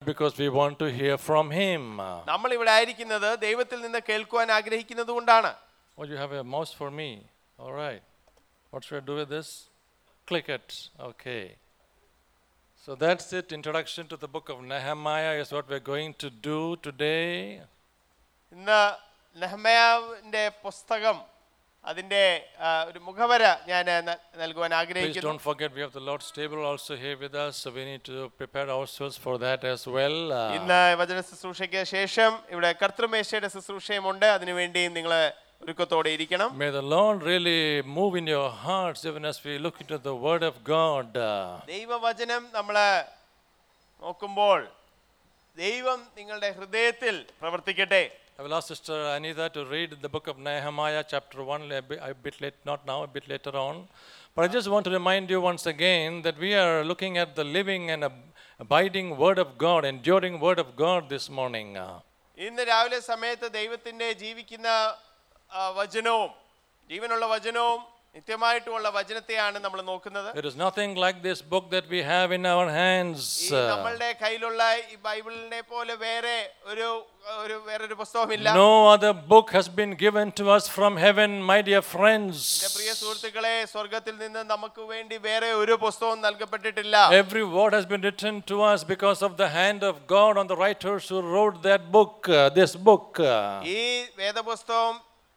because we want to hear from Him. നമ്മൾ ഇവിടെ ആയിരിക്കുന്നത് ദൈവത്തിൽ നിന്ന് കേൾക്കുവാൻ ആഗ്രഹിക്കുന്നത് കൊണ്ടാണ് Oh, you have a mouse for me. All right. What should I do with this? Click it. Okay. So that's it. Introduction to the book of Nehemiah is what we're going to do today. ഇന്ന് നെഹ്മയാവിന്റെ പുസ്തകം അതിന്റെ ആ, ഒരു മുഖവര ഞാൻ ന- നൽകുവാൻ Please ആഗ്രഹിക്കുന്നു don't forget we have the Lord's table also here with us, so we need to prepare ourselves for that as well. Uh, ഇന്ന് വചന ശുശ്രൂഷയ്ക്ക് ശേഷം ഇവിടെ കർത്തൃമേശയുടെ ശുശ്രൂഷയുമുണ്ട് അതിനുവേണ്ടിയും നിങ്ങൾ ഒരുക്കത്തോടെ ഇരിക്കണം May the Lord really move in your hearts even as we look into the Word of God. Uh, ദൈവവചനം നമ്മൾ നോക്കുമ്പോൾ ദൈവം നിങ്ങളുടെ ഹൃദയത്തിൽ പ്രവർത്തിക്കട്ടെ I will ask Sister Anita to read the book of Nehemiah, chapter 1, a bit, a bit late, not now, a bit later on. But I just want to remind you once again that we are looking at the living and ab- abiding Word of God, enduring Word of God this morning. Uh, ഇന്ന് രാവിലെ സമയത്ത് ദൈവത്തിന്റെ ജീവിക്കുന്ന ആ, വചനവും ജീവനുള്ള വചനവും നിത്യമായിട്ടുമുള്ള വചനത്തെയാണ് നമ്മൾ നോക്കുന്നത് There is nothing like this book that we have in our hands. ഈ Uh, നമ്മളുടെ കയ്യിലുള്ള ഈ ബൈബിളിനെ പോലെ വേറെ ഒരു ഒരു വേറൊരു പുസ്തകമില്ല no other book has been given to us from heaven, my dear friends. എന്റെ പ്രിയ സുഹൃത്തുക്കളെ സ്വർഗത്തിൽ നിന്ന് നമുക്ക് വേണ്ടി വേറെ ഒരു പുസ്തകവും നൽകപ്പെട്ടിട്ടില്ല Every word has been written to us because of the hand of God on the writers who wrote that book, uh, this book. uh. ഈ വേദപുസ്തകം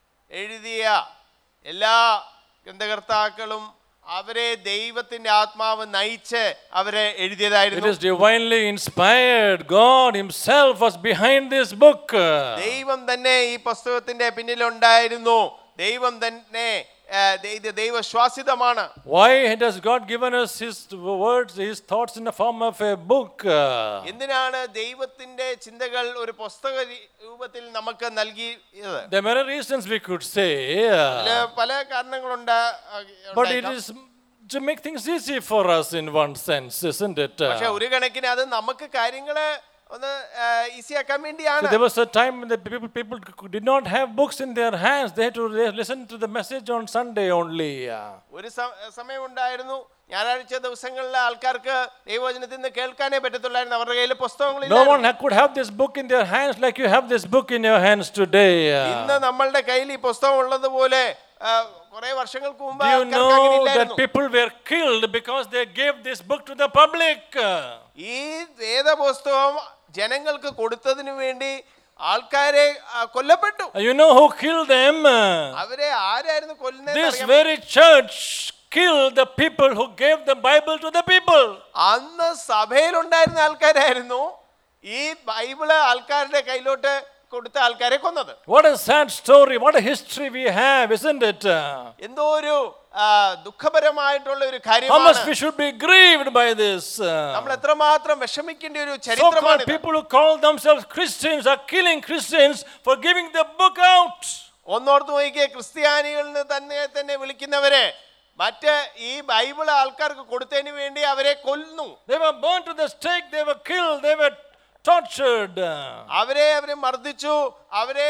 എഴുതിയ എല്ലാ ഗ്രന്ഥകർത്താക്കളും അവരെ ദൈവത്തിന്റെ ആത്മാവ് നയിച്ച് അവരെ It എഴുതിയതായിരുന്നു is divinely inspired. God Himself was behind this book. ദൈവം തന്നെ ഈ പുസ്തകത്തിന്റെ പിന്നിലുണ്ടായിരുന്നു ദൈവം തന്നെ ആ, ദൈ- ഇത് ദൈവശ്വാസിതമാണ് Why has God given us His words, His thoughts in the form of a book? എന്തിനാണ് ദൈവത്തിന്റെ ചിന്തകൾ ഒരു പുസ്തക രീ- രൂപത്തിൽ നമുക്ക് നൽകിയത് There are many reasons we could say, അതില് uh, പല കാരണങ്ങളുണ്ട് ആ, but it ഉണ്ടായേക്കാം. is to make things easy for us in one sense, isn't it? Uh, പക്ഷെ ഒരു കണക്കിന് അത് നമുക്ക് കാര്യങ്ങള് ഒന്ന് ഈസിയാക്കാൻ So വേണ്ടിയാണ് there was a time when the people, people did not have books in their hands. They had to li- listen to the message on Sunday only. uh. ഒരു സ- സമയമുണ്ടായിരുന്നു ഞായറാഴ്ച ദിവസങ്ങളിലെ ആൾക്കാർക്ക് ദൈവവചനത്തിൽ നിന്ന് കേൾക്കാനേ പറ്റത്തുള്ളായിരുന്നു അവരുടെ കയ്യിൽ No പുസ്തകങ്ങളില്ല one ha- could have this book in their hands like you have this book in your hands today. uh. ഇന്ന് നമ്മളുടെ കയ്യിൽ ഈ പുസ്തകം ഉള്ളതുപോലെ കുറെ വർഷങ്ങൾക്ക് മുമ്പ് Do you ആൾക്കാർക്ക് അങ്ങനെ know that ഇല്ലായിരുന്നു. people were killed because they gave this book to the public? uh? ഈ വേദപുസ്തകം ജനങ്ങൾക്ക് കൊടുത്തതിന് വേണ്ടി ആൾക്കാരെ ആ, കൊല്ലപ്പെട്ടു Uh, You know who killed them? Uh, അവരെ ആരായിരുന്നു കൊല്ലുന്നത് This very church killed the people who gave the Bible to the people. അന്ന് സഭയിലുണ്ടായിരുന്ന ആൾക്കാരായിരുന്നു ഈ ബൈബിള് ആൾക്കാരുടെ കയ്യിലോട്ട് കൊടുത്ത ആൾക്കാരെ കൊന്നത് What a sad story. What a history we have, isn't it? Uh, എന്തോ ഒരു ആ, ദുഃഖപരമായിട്ടുള്ള ഒരു How much കാര്യമാണ് we should be grieved by this. uh. നമ്മൾ എത്രമാത്രം വിഷമിക്കേണ്ട ഒരു So-called ചരിത്രമാണ് people who call themselves Christians are killing Christians for giving the book out. ഒന്നോർത്ത് നോക്കിയേ ക്രിസ്ത്യാനികളിൽ നിന്ന് തന്നെ തന്നെ വിളിക്കുന്നവരെ മറ്റ് ഈ ബൈബിൾ ആൾക്കാർക്ക് കൊടുത്തതിന് വേണ്ടി അവരെ കൊല്ലുന്നു They were burned to the stake, they were killed, they were tortured. അവരെ അവരെ മർദ്ദിച്ചു അവരെ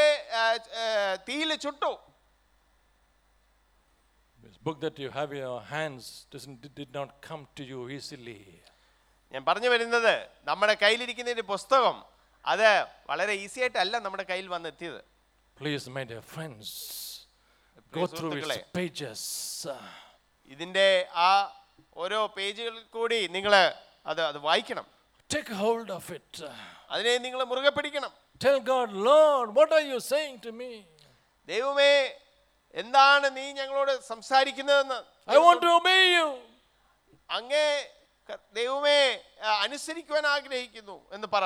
തീയിൽ ചുട്ടു This book that you have in your hands doesn't, did not come to you easily. ഞാൻ പറഞ്ഞു വരുന്നത് നമ്മുടെ കയ്യിലിരിക്കുന്ന ഒരു പുസ്തകം അത് വളരെ ഈസി ആയിട്ടല്ല നമ്മുടെ കയ്യിൽ വന്നെത്തിയത് Please, my dear friends, Priya go through its സുഹൃത്തുക്കളെ, pages. ഇതിന്റെ ആ ഓരോ പേജുകളിൽ കൂടി നിങ്ങൾ അത് അത് വായിക്കണം Take hold of it. അതിനെ നിങ്ങൾ മുറുകെ പിടിക്കണം Tell God, Lord, what are you saying to me? ദൈവമേ എന്താണ് നീ ഞങ്ങളോട് സംസാരിക്കുന്നതെന്ന് I want to obey you. അങ്ങേ ക- ദൈവമേ ആ, അനുസരിക്കുവാൻ ആഗ്രഹിക്കുന്നു എന്ന് പറ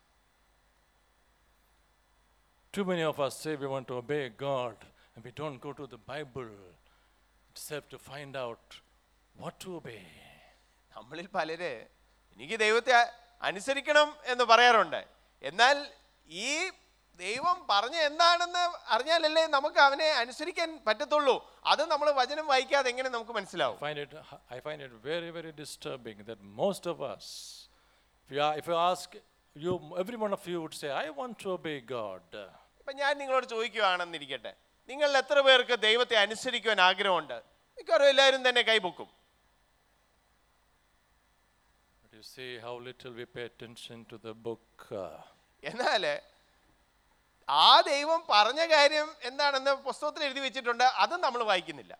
Too many of us say we want to obey God and we don't go to the Bible itself to find out what to obey. നമ്മളിൽ പലര് എനിക്ക് ദൈവത്തെ അ- അനുസരിക്കണം എന്ന് പറയാറുണ്ട് എന്നാൽ ഈ ദൈവം പറഞ്ഞ എന്താണെന്ന് അറിഞ്ഞാലല്ലേ നമുക്ക് അവനെ അനുസരിക്കാൻ പറ്റത്തുള്ളൂ അത് നമ്മൾ വചനം വായിക്കാതെ എങ്ങനെ നമുക്ക് മനസ്സിലാവും I find it, I find it very, very disturbing that most of us, if you, are, if you ask you, every one of you would say, I want to obey God. ഇപ്പൊ ഞാൻ നിങ്ങളോട് ചോദിക്കുകയാണെന്നിരിക്കട്ടെ നിങ്ങൾ എത്ര പേർക്ക് ദൈവത്തെ അനുസരിക്കുവാൻ ആഗ്രഹമുണ്ട് മിക്കവാറും എല്ലാവരും തന്നെ കൈപൊക്കും But You see how little we pay attention to the book. uh, എന്നാൽ ആ ദൈവം പറഞ്ഞ കാര്യം എന്താണെന്ന് പുസ്തകത്തിൽ എഴുതി വെച്ചിട്ടുണ്ട് അതും നമ്മൾ വായിക്കുന്നില്ല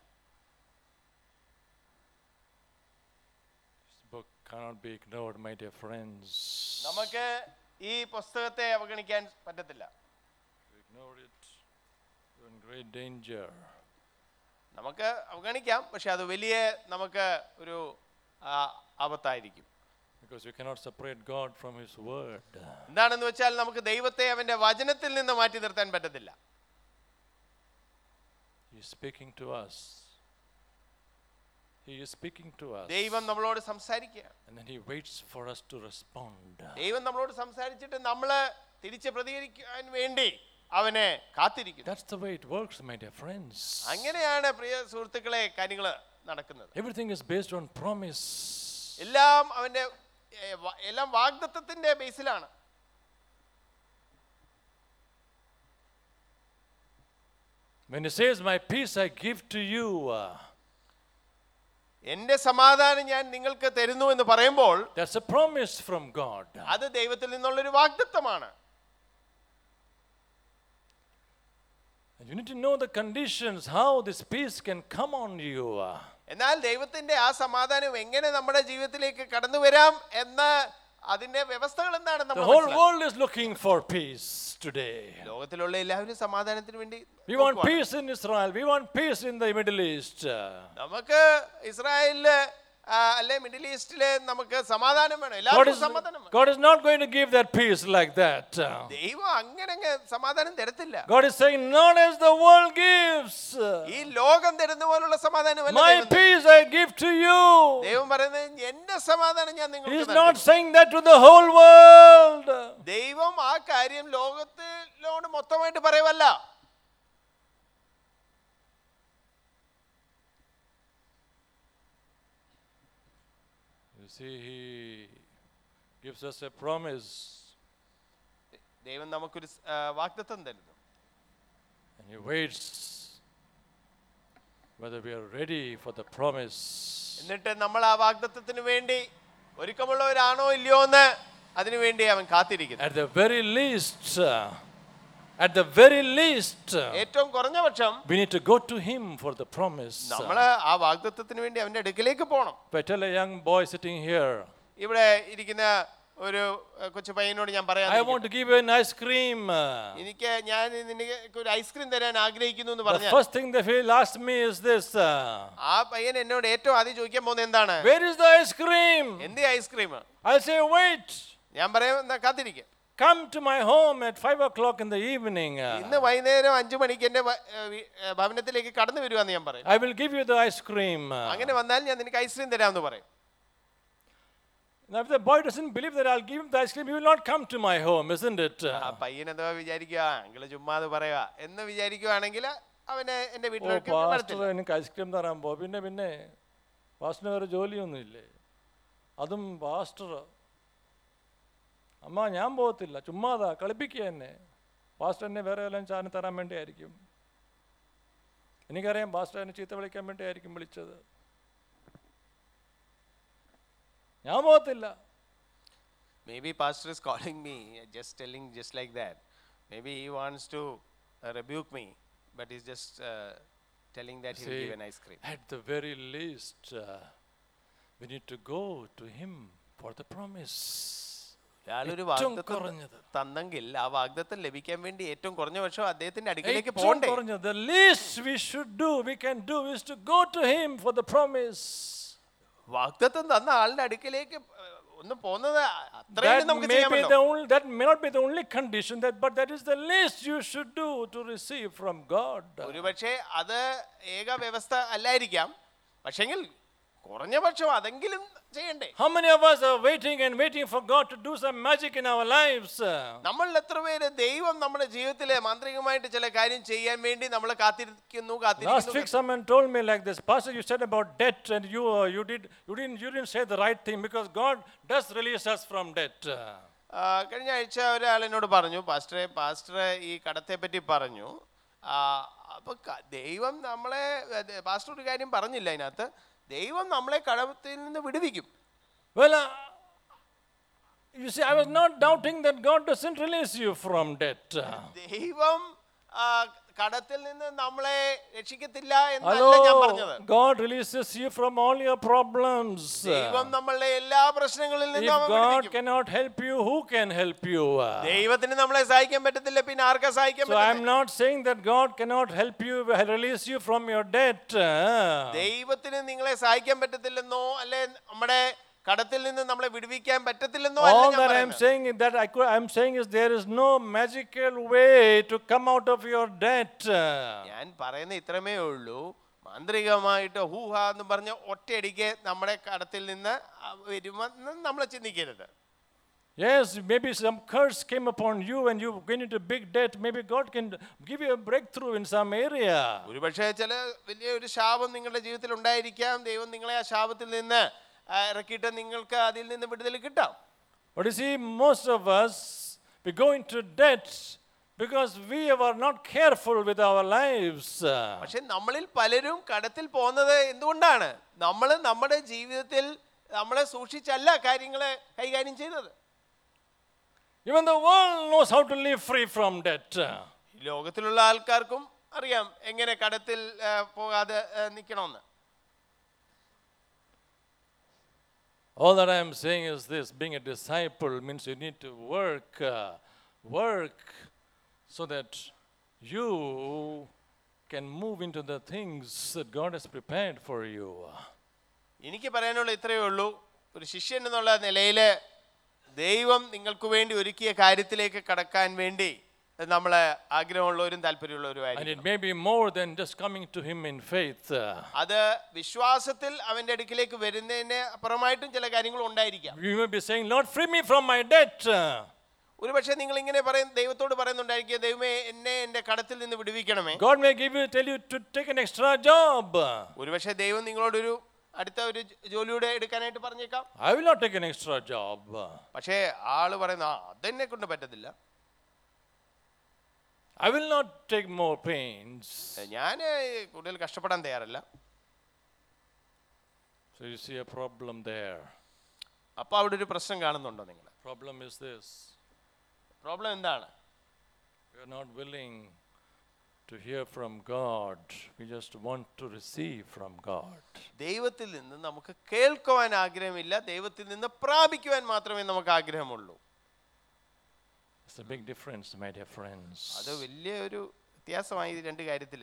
This book cannot be ignored, my dear friends. നമുക്ക് ഈ പുസ്തകത്തെ അവഗണിക്കാൻ പറ്റത്തില്ല If you ignore it, you're in great danger. നമുക്ക് അവഗണിക്കാം പക്ഷെ അത് വലിയ നമുക്ക് ഒരു ആ, ആപത്തായിരിക്കും Because you cannot separate God from His Word. എന്താണെന്ന് വെച്ചാൽ നമുക്ക് ദൈവത്തെ അവന്റെ വചനത്തിൽ നിന്ന് മാറ്റി നിർത്താൻ പറ്റത്തില്ല He is speaking to us. He is speaking to us. ദൈവം നമ്മളോട് സംസാരിക്കുക And then He waits for us to respond. ദൈവം നമ്മളോട് സംസാരിച്ചിട്ട് നമ്മള് തിരിച്ച് പ്രതികരിക്കാൻ വേണ്ടി അവനെ കാത്തിരിക്കുന്നു That's the way it works, my dear friends. അങ്ങനെയാണ് പ്രിയ സുഹൃത്തുക്കളെ കാര്യങ്ങൾ നടക്കുന്നത് Everything is based on promise. എല്ലാം അവന്റെ ഏ, വ- എല്ലാം വാഗ്ദത്തത്തിന്റെ ബേസിലാണ് When He says, My peace I give to you, uh, എന്റെ സമാധാനം ഞാൻ നിങ്ങൾക്ക് തരുന്നു എന്ന് പറയുമ്പോൾ that's a promise from God. അത് ദൈവത്തിൽ നിന്നുള്ളൊരു വാഗ്ദത്തമാണ് And you need to know the conditions, how this peace can come on you. uh. എന്നാൽ ദൈവത്തിന്റെ ആ സമാധാനം എങ്ങനെ നമ്മുടെ ജീവിതത്തിലേക്ക് കടന്നു വരാം എന്ന അതിന്റെ വ്യവസ്ഥകൾ എന്താണ് The നമ്മൾ whole മനസ്സിലാക്കണം. world is looking for peace today. ലോകത്തിലുള്ള എല്ലാവരും സമാധാനത്തിന് വേണ്ടി We want നോക്കുവാണ്. peace in Israel. We want peace in the Middle East. Uh, നമുക്ക് ഇസ്രായേലില് ആ, അല്ലെ മിഡിൽ ഈസ്റ്റില് നമുക്ക് സമാധാനം വേണം God എല്ലാവർക്കും is, സമാധാനം വേണം God is not going to give that peace like that. Uh, ദൈവം അങ്ങനെ അങ്ങ് സമാധാനം തരത്തില്ല God is saying, Not as the world gives. ഈ ലോകം തരുന്ന പോലുള്ള സമാധാനമല്ല My ദൈവം തരുന്നത്. peace I give to you. ദൈവം പറയുന്നത് എന്റെ സമാധാനം ഞാൻ He നിങ്ങൾക്ക് is not നൽകുന്നു. saying that to the whole world. ദൈവം ആ കാര്യം ലോകത്തിലോട് മൊത്തമായിട്ട് പറയുവല്ല You see, He gives us a promise. ദൈവം നമുക്കൊരു സ്- ആ, വാഗ്ദത്തം തരുന്നു And He waits whether we are ready for the promise. എന്നിട്ട് നമ്മൾ ആ വാഗ്ദത്തത്തിന് വേണ്ടി ഒരുക്കമുള്ളവരാണോ ഇല്ലയോ എന്ന് അതിനുവേണ്ടി അവൻ കാത്തിരിക്കുന്നു At the very least, uh, at the very least, uh, ഏറ്റവും കുറഞ്ഞ പക്ഷം we need to go to Him for the promise. നമ്മൾ ആ വാഗ്ദത്തത്തിന് വേണ്ടി അവന്റെ അടുക്കിലേക്ക് പോകണം If I tell a young boy sitting here, ഇവിടെ ഇരിക്കുന്ന ഒരു അഹ്, കൊച്ചു പയ്യനോട് ഞാൻ പറയാം I want to give you an ice cream. uh, എനിക്ക് ഞാൻ നിനക്ക് ഒരു ഐസ്ക്രീം തരാൻ ആഗ്രഹിക്കുന്നു എന്ന് The പറഞ്ഞാൽ first thing that he'll ask me is this uh, ആ പയ്യൻ എന്നോട് ഏറ്റവും ആദ്യം ചോദിക്കാൻ പോകുന്നത് എന്താണ് Where is the ice cream? എന്ത് ഐസ്ക്രീം I'll say, Wait, ഞാൻ പറയാം എന്നാ കാത്തിരിക്കുക come to my home at 5 o'clock in the evening. uh, ഇന്ന് വൈകുന്നേരം അഞ്ചു മണിക്ക് എന്റെ വ- ഏ, വി- ഏ, ഭവനത്തിലേക്ക് കടന്നു വരുവാന്ന് ഞാൻ പറയും I will give you the ice cream. uh. അങ്ങനെ വന്നാൽ ഞാൻ നിനക്ക് ഐസ്ക്രീം തരാമെന്ന് പറയും Now, if the boy doesn't believe that I'll give him the ice cream, he will not come to my home, isn't it? ആ Uh, പയ്യൻ എന്താ വിചാരിക്കുക അങ്കിള് ചുമ്മാത് പറയുക എന്ന് വിചാരിക്കുവാണെങ്കിൽ അവനെ എന്റെ ഓ വീട്ടിലേക്ക് പാസ്റ്റർ വരത്തില്ല എനിക്ക് ഐസ്ക്രീം തരാൻ പോ പിന്നെ പിന്നെ പാസ്റ്ററിന് വേറെ ജോലിയൊന്നുമില്ലേ അതും പാസ്റ്റർ അമ്മ ഞാൻ പോകത്തില്ല ചുമ്മാതാ കളിപ്പിക്കുക എന്നെ പാസ്റ്റർ എന്നെ വേറെ വല്ലതും ചാന് തരാൻ വേണ്ടിയായിരിക്കും എനിക്കറിയാം പാസ്റ്റർ എന്നെ ചീത്ത വിളിക്കാൻ വേണ്ടിയായിരിക്കും വിളിച്ചത് ഞാൻ പോകത്തില്ല Maybe pastor is calling me, uh, just telling just like that. Maybe he wants to uh, rebuke me, but he's just uh, telling that he'll See, give an ice cream. At the very least, uh, we need to go to him for the promise. ഒരാളൊരു ഏറ്റവും വാഗ്ദത്തം കുറഞ്ഞത്. തന്നെങ്കിൽ ആ വാഗ്ദത്തം ലഭിക്കാൻ വേണ്ടി ഏറ്റവും കുറഞ്ഞ പക്ഷം അദ്ദേഹത്തിന്റെ അടുക്കിലേക്ക് ഏറ്റവും പോകണ്ടേ കുറഞ്ഞത്, The least we should do, we can do, is to go to him for the promise. വാഗ്ദത്തം തന്ന ആളുടെ അടുക്കിലേക്ക് ഏഹ്, ഒന്ന് പോകുന്നത് That അത്രയും നമുക്ക് may be ചെയ്യാമല്ലോ the only, that may not be the only condition, that, but that is the least you should do to receive from God. ഒരുപക്ഷെ അത് ഏക വ്യവസ്ഥ അല്ലായിരിക്കാം പക്ഷെങ്കിൽ കുറഞ്ഞ പക്ഷം അതെങ്കിലും ചെയ്യണ്ടേ How many of us are waiting and waiting for God to do some magic in our lives? നമ്മളിൽ എത്ര പേര് ദൈവം നമ്മുടെ ജീവിതത്തിലെ മാന്ത്രികമായിട്ട് ചില കാര്യം ചെയ്യാൻ വേണ്ടി നമ്മളെ കാത്തിരിക്കുന്നു Last week, കാത്തിരിക്കുന്നു someone told me like this, Pastor, you said about debt, and you uh, you did you didn't you didn't say the right thing because God does release us from debt. ആ, കഴിഞ്ഞ ആഴ്ച ഒരാൾ എന്നോട് പറഞ്ഞു പാസ്റ്ററെ പാസ്റ്ററെ ഈ കടത്തെ പറ്റി പറഞ്ഞു ആ, അപ്പൊ ക- ദൈവം നമ്മളെ അത് പാസ്റ്റർ ഒരു കാര്യം പറഞ്ഞില്ല അതിനകത്ത് ദൈവം നമ്മളെ കടത്തിൽ നിന്ന് വിടുവിക്കും Well, uh, You see, I was not doubting that God doesn't release you from debt. ദൈവം ആ, കടത്തിൽ നിന്ന് നമ്മളെ രക്ഷിക്കത്തില്ല എന്നല്ല ഞാൻ പറഞ്ഞത് Hello, God releases you from all your problems. ദൈവം നമ്മളുടെ എല്ലാ പ്രശ്നങ്ങളിൽ If നിന്നും അവൻ God വിടുവിക്കും. cannot help you, who can help you? ദൈവത്തിന് നമ്മളെ സഹായിക്കാൻ പറ്റത്തില്ല പിന്നെ ആർക്കാ സഹായിക്കാൻ So I'm പറ്റുന്നത് not saying that God cannot help you, release you from your debt. ദൈവത്തിന് നിങ്ങളെ സഹായിക്കാൻ പറ്റത്തില്ലെന്നോ അല്ലെ നമ്മുടെ കടത്തിൽ നിന്ന് നമ്മളെ വിടുവിക്കാൻ പറ്റത്തില്ലെന്നോ അല്ല All ഞാൻ that I'm പറയുന്നത്. saying is that I could, I'm saying is there is no magical way to come out of your debt. ഞാൻ പറയുന്ന ഇത്രമേ ഉള്ളൂ മാന്ത്രികമായിട്ട് ഹൂഹ എന്ന് പറഞ്ഞ ഒറ്റയടിക്ക് നമ്മുടെ കടത്തിൽ നിന്ന് വരുമെന്ന് നമ്മൾ ചിന്തിക്കരുത് Yes, maybe some curse came upon you and you went into big debt. Maybe God can give you a breakthrough in some area. ഒരുപക്ഷെ ചില വലിയ ഒരു ശാപം നിങ്ങളുടെ ജീവിതത്തിൽ ഉണ്ടായിരിക്കാം ദൈവം നിങ്ങളെ ആ ശാപത്തിൽ നിന്ന് ആ, ഇറക്കിയിട്ട് നിങ്ങൾക്ക് അതിൽ നിന്ന് വിടുതൽ കിട്ടാം But you see, most of us, we go into debt because we were not careful with our lives. പക്ഷെ നമ്മളിൽ പലരും കടത്തിൽ പോകുന്നത് എന്തുകൊണ്ടാണ് നമ്മൾ നമ്മുടെ ജീവിതത്തിൽ നമ്മളെ സൂക്ഷിച്ചല്ല കാര്യങ്ങളെ കൈകാര്യം ചെയ്തത് Even the world knows how to live free from debt. ഈ ലോകത്തിലുള്ള ആൾക്കാർക്കും അറിയാം എങ്ങനെ കടത്തിൽ ആ, പോകാതെ ആ, നിൽക്കണമെന്ന് All that I am saying is this being a disciple means you need to work, uh, work so that you can move into the things that God has prepared for you. എനിക്ക് പറയാനുള്ള ഇത്രയേ ഉള്ളൂ ഒരു ശിഷ്യൻ എന്നുള്ള നിലയിൽ ദൈവം നിങ്ങൾക്ക് വേണ്ടി ഒരുക്കിയ കാര്യത്തിലേക്ക് കടക്കാൻ വേണ്ടി നമ്മൾ ആഗ്രഹമുള്ളവരും താല്പര്യമുള്ളവരും And ആയിരിക്കും it may be more than just coming to Him in faith. അത് വിശ്വാസത്തിൽ അവന്റെ അടുക്കിലേക്ക് വരുന്നതിന് അപ്പുറമായിട്ടും ചില കാര്യങ്ങൾ ഉണ്ടായിരിക്കാം You may be saying, Lord, free me from my debt. ഒരുപക്ഷെ നിങ്ങൾ ഇങ്ങനെ പറയും ദൈവത്തോട് പറയുന്നുണ്ടായിരിക്കും ദൈവമേ എന്നെ എന്റെ കടത്തിൽ നിന്ന് വിടുവിക്കണമേ God may give you, tell you to take an extra job. ഒരുപക്ഷെ ദൈവം നിങ്ങളോടൊരു അടുത്ത ഒരു ജ- ജോലിയൂടെ എടുക്കാനായിട്ട് പറഞ്ഞേക്കാം I will not take an extra job. പക്ഷേ ആള് പറയുന്ന ആ അതെന്നെ കൊണ്ട് പറ്റത്തില്ല I will not take more pains. ഞാൻ കൂടുതൽ കഷ്ടപ്പെടാൻ തയ്യാറല്ല So you see a problem there. അപ്പൊ അവിടെ ഒരു പ്രശ്നം കാണുന്നുണ്ടോ നിങ്ങൾ Problem is this. പ്രോബ്ലം എന്താണ് We are not willing to hear from God. We just want to receive from God. ദൈവത്തിൽ നിന്ന് നമുക്ക് കേൾക്കുവാൻ ആഗ്രഹമില്ല ദൈവത്തിൽ നിന്ന് പ്രാപിക്കുവാൻ മാത്രമേ നമുക്ക് ആഗ്രഹമുള്ളൂ It's a big difference, my dear friends. അത് വലിയ ഒരു വ്യത്യാസമായി ഈ രണ്ട് കാര്യത്തില്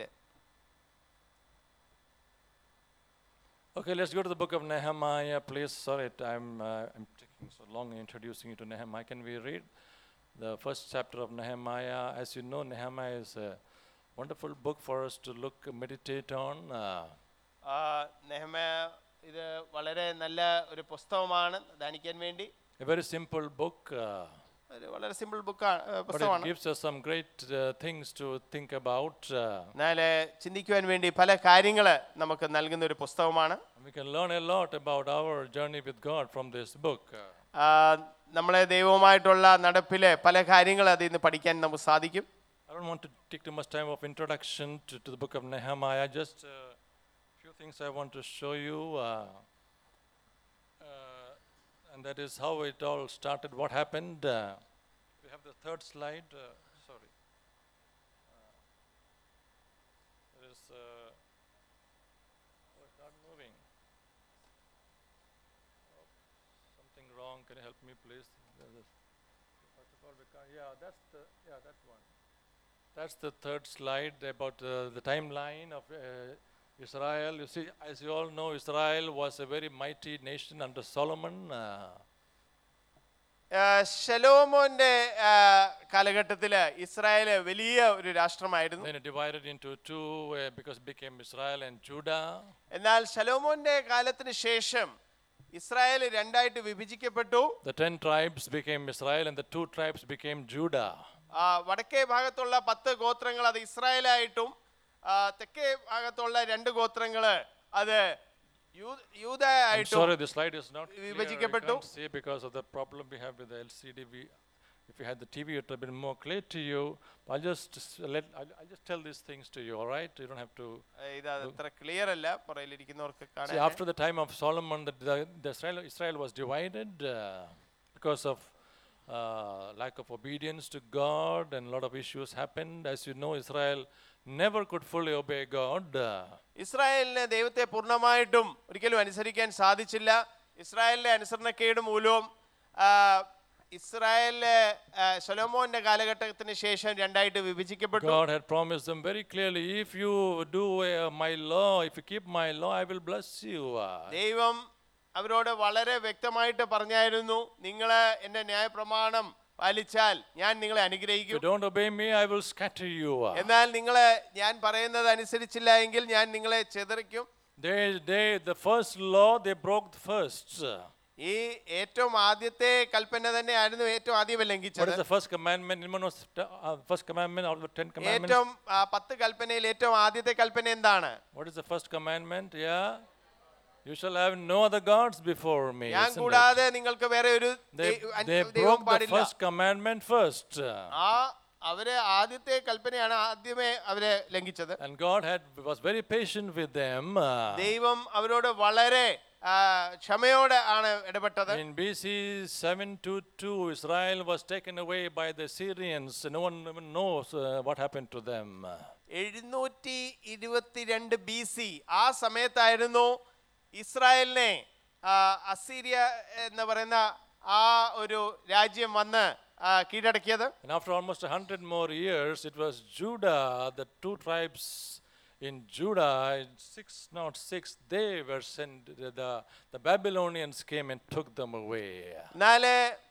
Okay, let's go to the book of Nehemiah, please. Sorry, I'm, uh, I'm taking so long in introducing you to Nehemiah. Can we read the first chapter of Nehemiah? As you know, Nehemiah is a wonderful book for us to look, meditate on. Uh, ആ, നെഹമ്യാ ഇത് വളരെ നല്ല ഒരു പുസ്തകമാണ് ധ്യാനിക്കാൻ വേണ്ടി a very simple book, uh, ഒരു വളരെ സിമ്പിൾ ബുക്കാണ് but it പുസ്തകമാണ് gives us some great uh, things to think about. Uh, എന്നാൽ ചിന്തിക്കുവാൻ വേണ്ടി പല കാര്യങ്ങൾ നമുക്ക് നൽകുന്ന ഒരു പുസ്തകമാണ് and we can learn a lot about our journey with God from this book. Uh, ആ, നമ്മളെ ദൈവവുമായിട്ടുള്ള നടപ്പിലെ പല കാര്യങ്ങൾ അതിൽ നിന്ന് പഠിക്കാൻ നമുക്ക് സാധിക്കും I don't want to take too much time of introduction to, to the book of Nehemiah. Just a few things I want to show you. Uh, uh, and that is how it all started, what happened. Uh, we have the third slide. Uh, sorry. Uh, there is. Uh, oh, it's not moving. Oh, something wrong. Can you help me, please? There's a- First of all, we can't, yeah, that's the, yeah, that one. That's the third slide about uh, the timeline of uh, Israel. You see, as you all know, Israel was a very mighty nation under Solomon. Uh, ആ, ശലോമോന്റെ കാലഘട്ടത്തിൽ Israel വലിയ ഒരു രാഷ്ട്രമായിരുന്നു then it divided into two uh, because it became Israel and Judah. എന്നാൽ ശലോമോന്റെ കാലത്തിന് ശേഷം Israel രണ്ടായിട്ട് വിഭജിക്കപ്പെട്ടു The ten tribes became Israel and the two tribes became Judah. ആ, വടക്കേ ഭാഗത്തുള്ള പത്ത് ഗോത്രങ്ങൾ അത് ഇസ്രായേലായിട്ടും ആ, തെക്കേ ഭാഗത്തുള്ള രണ്ട് ഗോത്രങ്ങള് അത് യൂ- I'm യൂദയായിട്ടും sorry, the slide is not clear. I വിഭജിക്കപ്പെട്ടു. can't see because of the problem we have with the LCD. We, if you had the TV, it would have been more clear to you. I'll just s- let I'll, I'll just tell these things to you. All right, you don't have to. ഇത് അത്ര clear അല്ല പുറയിലിരിക്കുന്നവർക്ക് See, കാണാൻ after the time of Solomon, the, the, the Israel, Israel was divided uh, because of uh, lack of obedience to God, and a lot of issues happened. As you know, Israel never could fully obey God. Uh, ഇസ്രായേലിന് ദൈവത്തെ പൂർണ്ണമായിട്ടും ഒരിക്കലും അനുസരിക്കാൻ സാധിച്ചില്ല ഇസ്രായേലിലെ അനുസരണക്കേട് മൂലവും ആ, ഇസ്രായേലിലെ ആ, ശലോമോന്റെ കാലഘട്ടത്തിന് ശേഷം രണ്ടായിട്ട് വിഭജിക്കപ്പെട്ടു God had promised them very clearly if you do uh, my law, if you keep my law, I will bless you. Uh, ദൈവം അവരോട് വളരെ വ്യക്തമായിട്ട് പറഞ്ഞായിരുന്നു നിങ്ങൾ എൻ്റെ ന്യായപ്രമാണം പാലിച്ചാൽ ഞാൻ നിങ്ങളെ if you അനുഗ്രഹിക്കും don't obey me, I will scatter you. Uh, എന്നാൽ നിങ്ങൾ ഞാൻ പറയുന്നത് അനുസരിച്ചില്ല എങ്കിൽ ഞാൻ നിങ്ങളെ ചെതറിക്കും They, they, the first law, they broke the first. Uh, ഈ ഏറ്റവും ആദ്യത്തെ കൽപ്പന തന്നെയായിരുന്നു ഏറ്റവും ആദ്യം What ലംഘിച്ചത് is the first commandment? Anyone knows the uh, first commandment out of the Ten Commandments? ഏറ്റവും ആ, പത്ത് കൽപ്പനയിൽ ഏറ്റവും ആദ്യത്തെ കൽപ്പന എന്താണ് What is the first commandment? Yeah. You shall have no other gods before me. ഞാൻ isn't it? കൂടാതെ നിങ്ങൾക്ക് വേറെ ഒരു They, ദൈ- അന്യ- they ദൈവം broke the പാടില്ല first commandment first. ആ അവരെ ആദ്യത്തെ കൽപ്പനയാണ് ആദ്യമേ അവരെ ലംഘിച്ചത് And God had was very patient with them. Uh, ദൈവം അവരോട് വളരെ ആ, ക്ഷമയോടെ ആണ് ഇടപെട്ടത് In BC 722, Israel was taken away by the Syrians. No one even knows uh, what happened to them. എഴുന്നൂറ്റി ഇരുപത്തിരണ്ട് ബി സി ആ സമയത്തായിരുന്നു ഇസ്രായേലിനെ ആ, അസീരിയ എന്ന് പറയുന്ന ആ ഒരു രാജ്യം വന്ന് ആ, കീഴടക്കിയത് And after almost a hundred more years, it was Judah, the two tribes in Judah, in 606, they were sent, the, the Babylonians came and took them away. എന്നാല്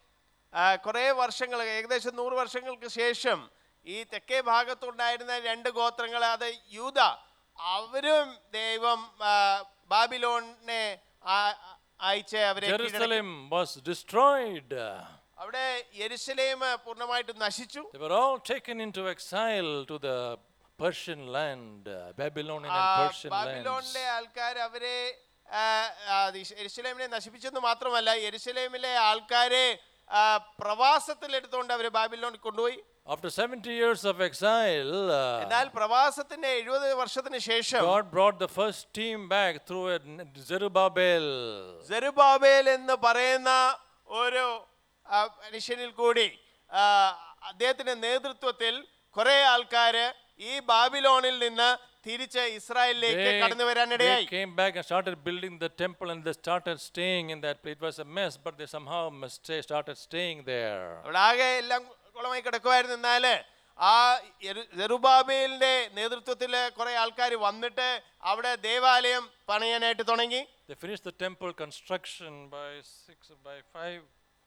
കുറേ വർഷങ്ങൾ ഏകദേശം നൂറ് വർഷങ്ങൾക്ക് ശേഷം ഈ തെക്കേ ഭാഗത്തുണ്ടായിരുന്ന രണ്ട് ഗോത്രങ്ങൾ അത് യൂത അവരും ദൈവം ആ, ബാബിലോണിനെ ആ- അയച്ച് അവരെ കീഴടക്കി. Jerusalem was destroyed. അവിടെ യെരുശലേം പൂർണ്ണമായിട്ടും നശിച്ചു They were all taken into exile to the Persian land, uh, Babylonian ആ, and Persian lands. ബാബിലോണിലെ ആൾക്കാർ അവരെ ആ, ആ, യെരുശ- യെരുശലേമിനെ നശിപ്പിച്ചെന്ന് മാത്രമല്ല യെരുശലേമിലെ ആൾക്കാരെ ആ, പ്രവാസത്തിലെടുത്തുകൊണ്ട് അവരെ ബാബിലോണിൽ കൊണ്ടുപോയി After 70 years of exile, uh, എന്നാൽ പ്രവാസത്തിന്റെ എഴുപത് വർഷത്തിന് ശേഷം God brought the first team back through a Zerubbabel. Zerubbabel എന്ന് പറയുന്ന ഒരു ആ, മനുഷ്യനിൽ കൂടി ആ, അദ്ദേഹത്തിന്റെ നേതൃത്വത്തിൽ കുറെ ആൾക്കാര് ഈ ബാബിലോണിൽ നിന്ന് തിരിച്ച് ഇസ്രായേലിലേക്ക് കടന്നു they വരാനിടയായി came back and started building the temple and they started staying in that place. It was a mess, but they somehow must stay, started staying there. അവിടെ ആകെ എല്ലാം കുളമായി കിടക്കുമായിരുന്നു എന്നാല് ആ യെരു- സെറുബാബേലിന്റെ നേതൃത്വത്തിൽ കുറെ ആൾക്കാർ വന്നിട്ട് അവിടെ ദേവാലയം പണിയാനായിട്ട് തുടങ്ങി They finished the temple construction by six by five.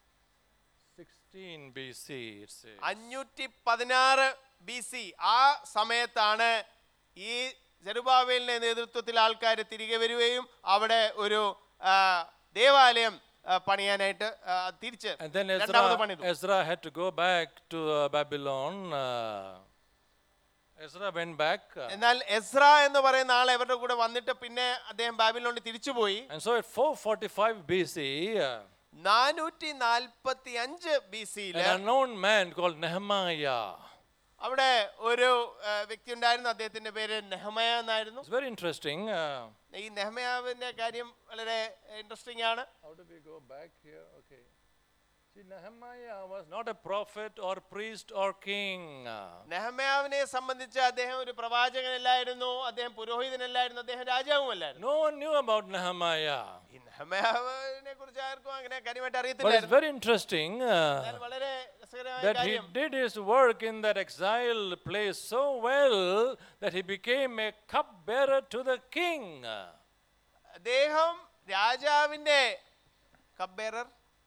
16 BC, it says. അഞ്ഞൂറ്റി പതിനാറ് ബി സി ആ സമയത്താണ് ഈ ജെറുബാബേലിന്റെ നേതൃത്വത്തിൽ ആൾക്കാർ തിരികെ വരികയും അവിടെ ഒരു ആ, ദേവാലയം ആ, പണിയാനായിട്ട് ആ, തിരിച്ച് And then രണ്ടാമത് Ezra, പണിതു Ezra had to go back to uh, Babylon. Uh, Ezra went back. uh, എന്നാൽ എസ്ര എന്ന് പറയുന്ന ആൾ അവരുടെ കൂടെ വന്നിട്ട് പിന്നെ അദ്ദേഹം ബാബിലോണിൽ തിരിച്ചുപോയി and so at 445 BC, uh, നാനൂറ്റി നാൽപ്പത്തി അഞ്ച് ബി സിയില് an unknown man called Nehemiah. അവിടെ ഒരു ആ, വ്യക്തി ഉണ്ടായിരുന്നു അദ്ദേഹത്തിന്റെ പേര് നെഹമയ എന്നായിരുന്നു It's very interesting. Uh, ഈ നെഹമയാവിന്റെ കാര്യം വളരെ ഇൻട്രസ്റ്റിംഗ് ആണ് how do we go back here? Okay. See, Nehemiah was not a prophet or priest or king. Uh, നെഹമയാവിനെ സംബന്ധിച്ച് അദ്ദേഹം ഒരു പ്രവാചകനല്ലായിരുന്നു അദ്ദേഹം പുരോഹിതനല്ലായിരുന്നു അദ്ദേഹം രാജാവുമല്ലായിരുന്നു No one knew about Nehemiah. ഈ നെഹമയാവിനെ കുറിച്ച് ആർക്കും അങ്ങനെ കാര്യമായിട്ട് But it's അറിയത്തില്ലായിരുന്നു very interesting uh, എന്നാൽ വളരെ രസകരമായ that he കാര്യം did his work in that exile place so well that he became a cupbearer to the king. അദ്ദേഹം രാജാവിന്റെ കബ്ബേറർ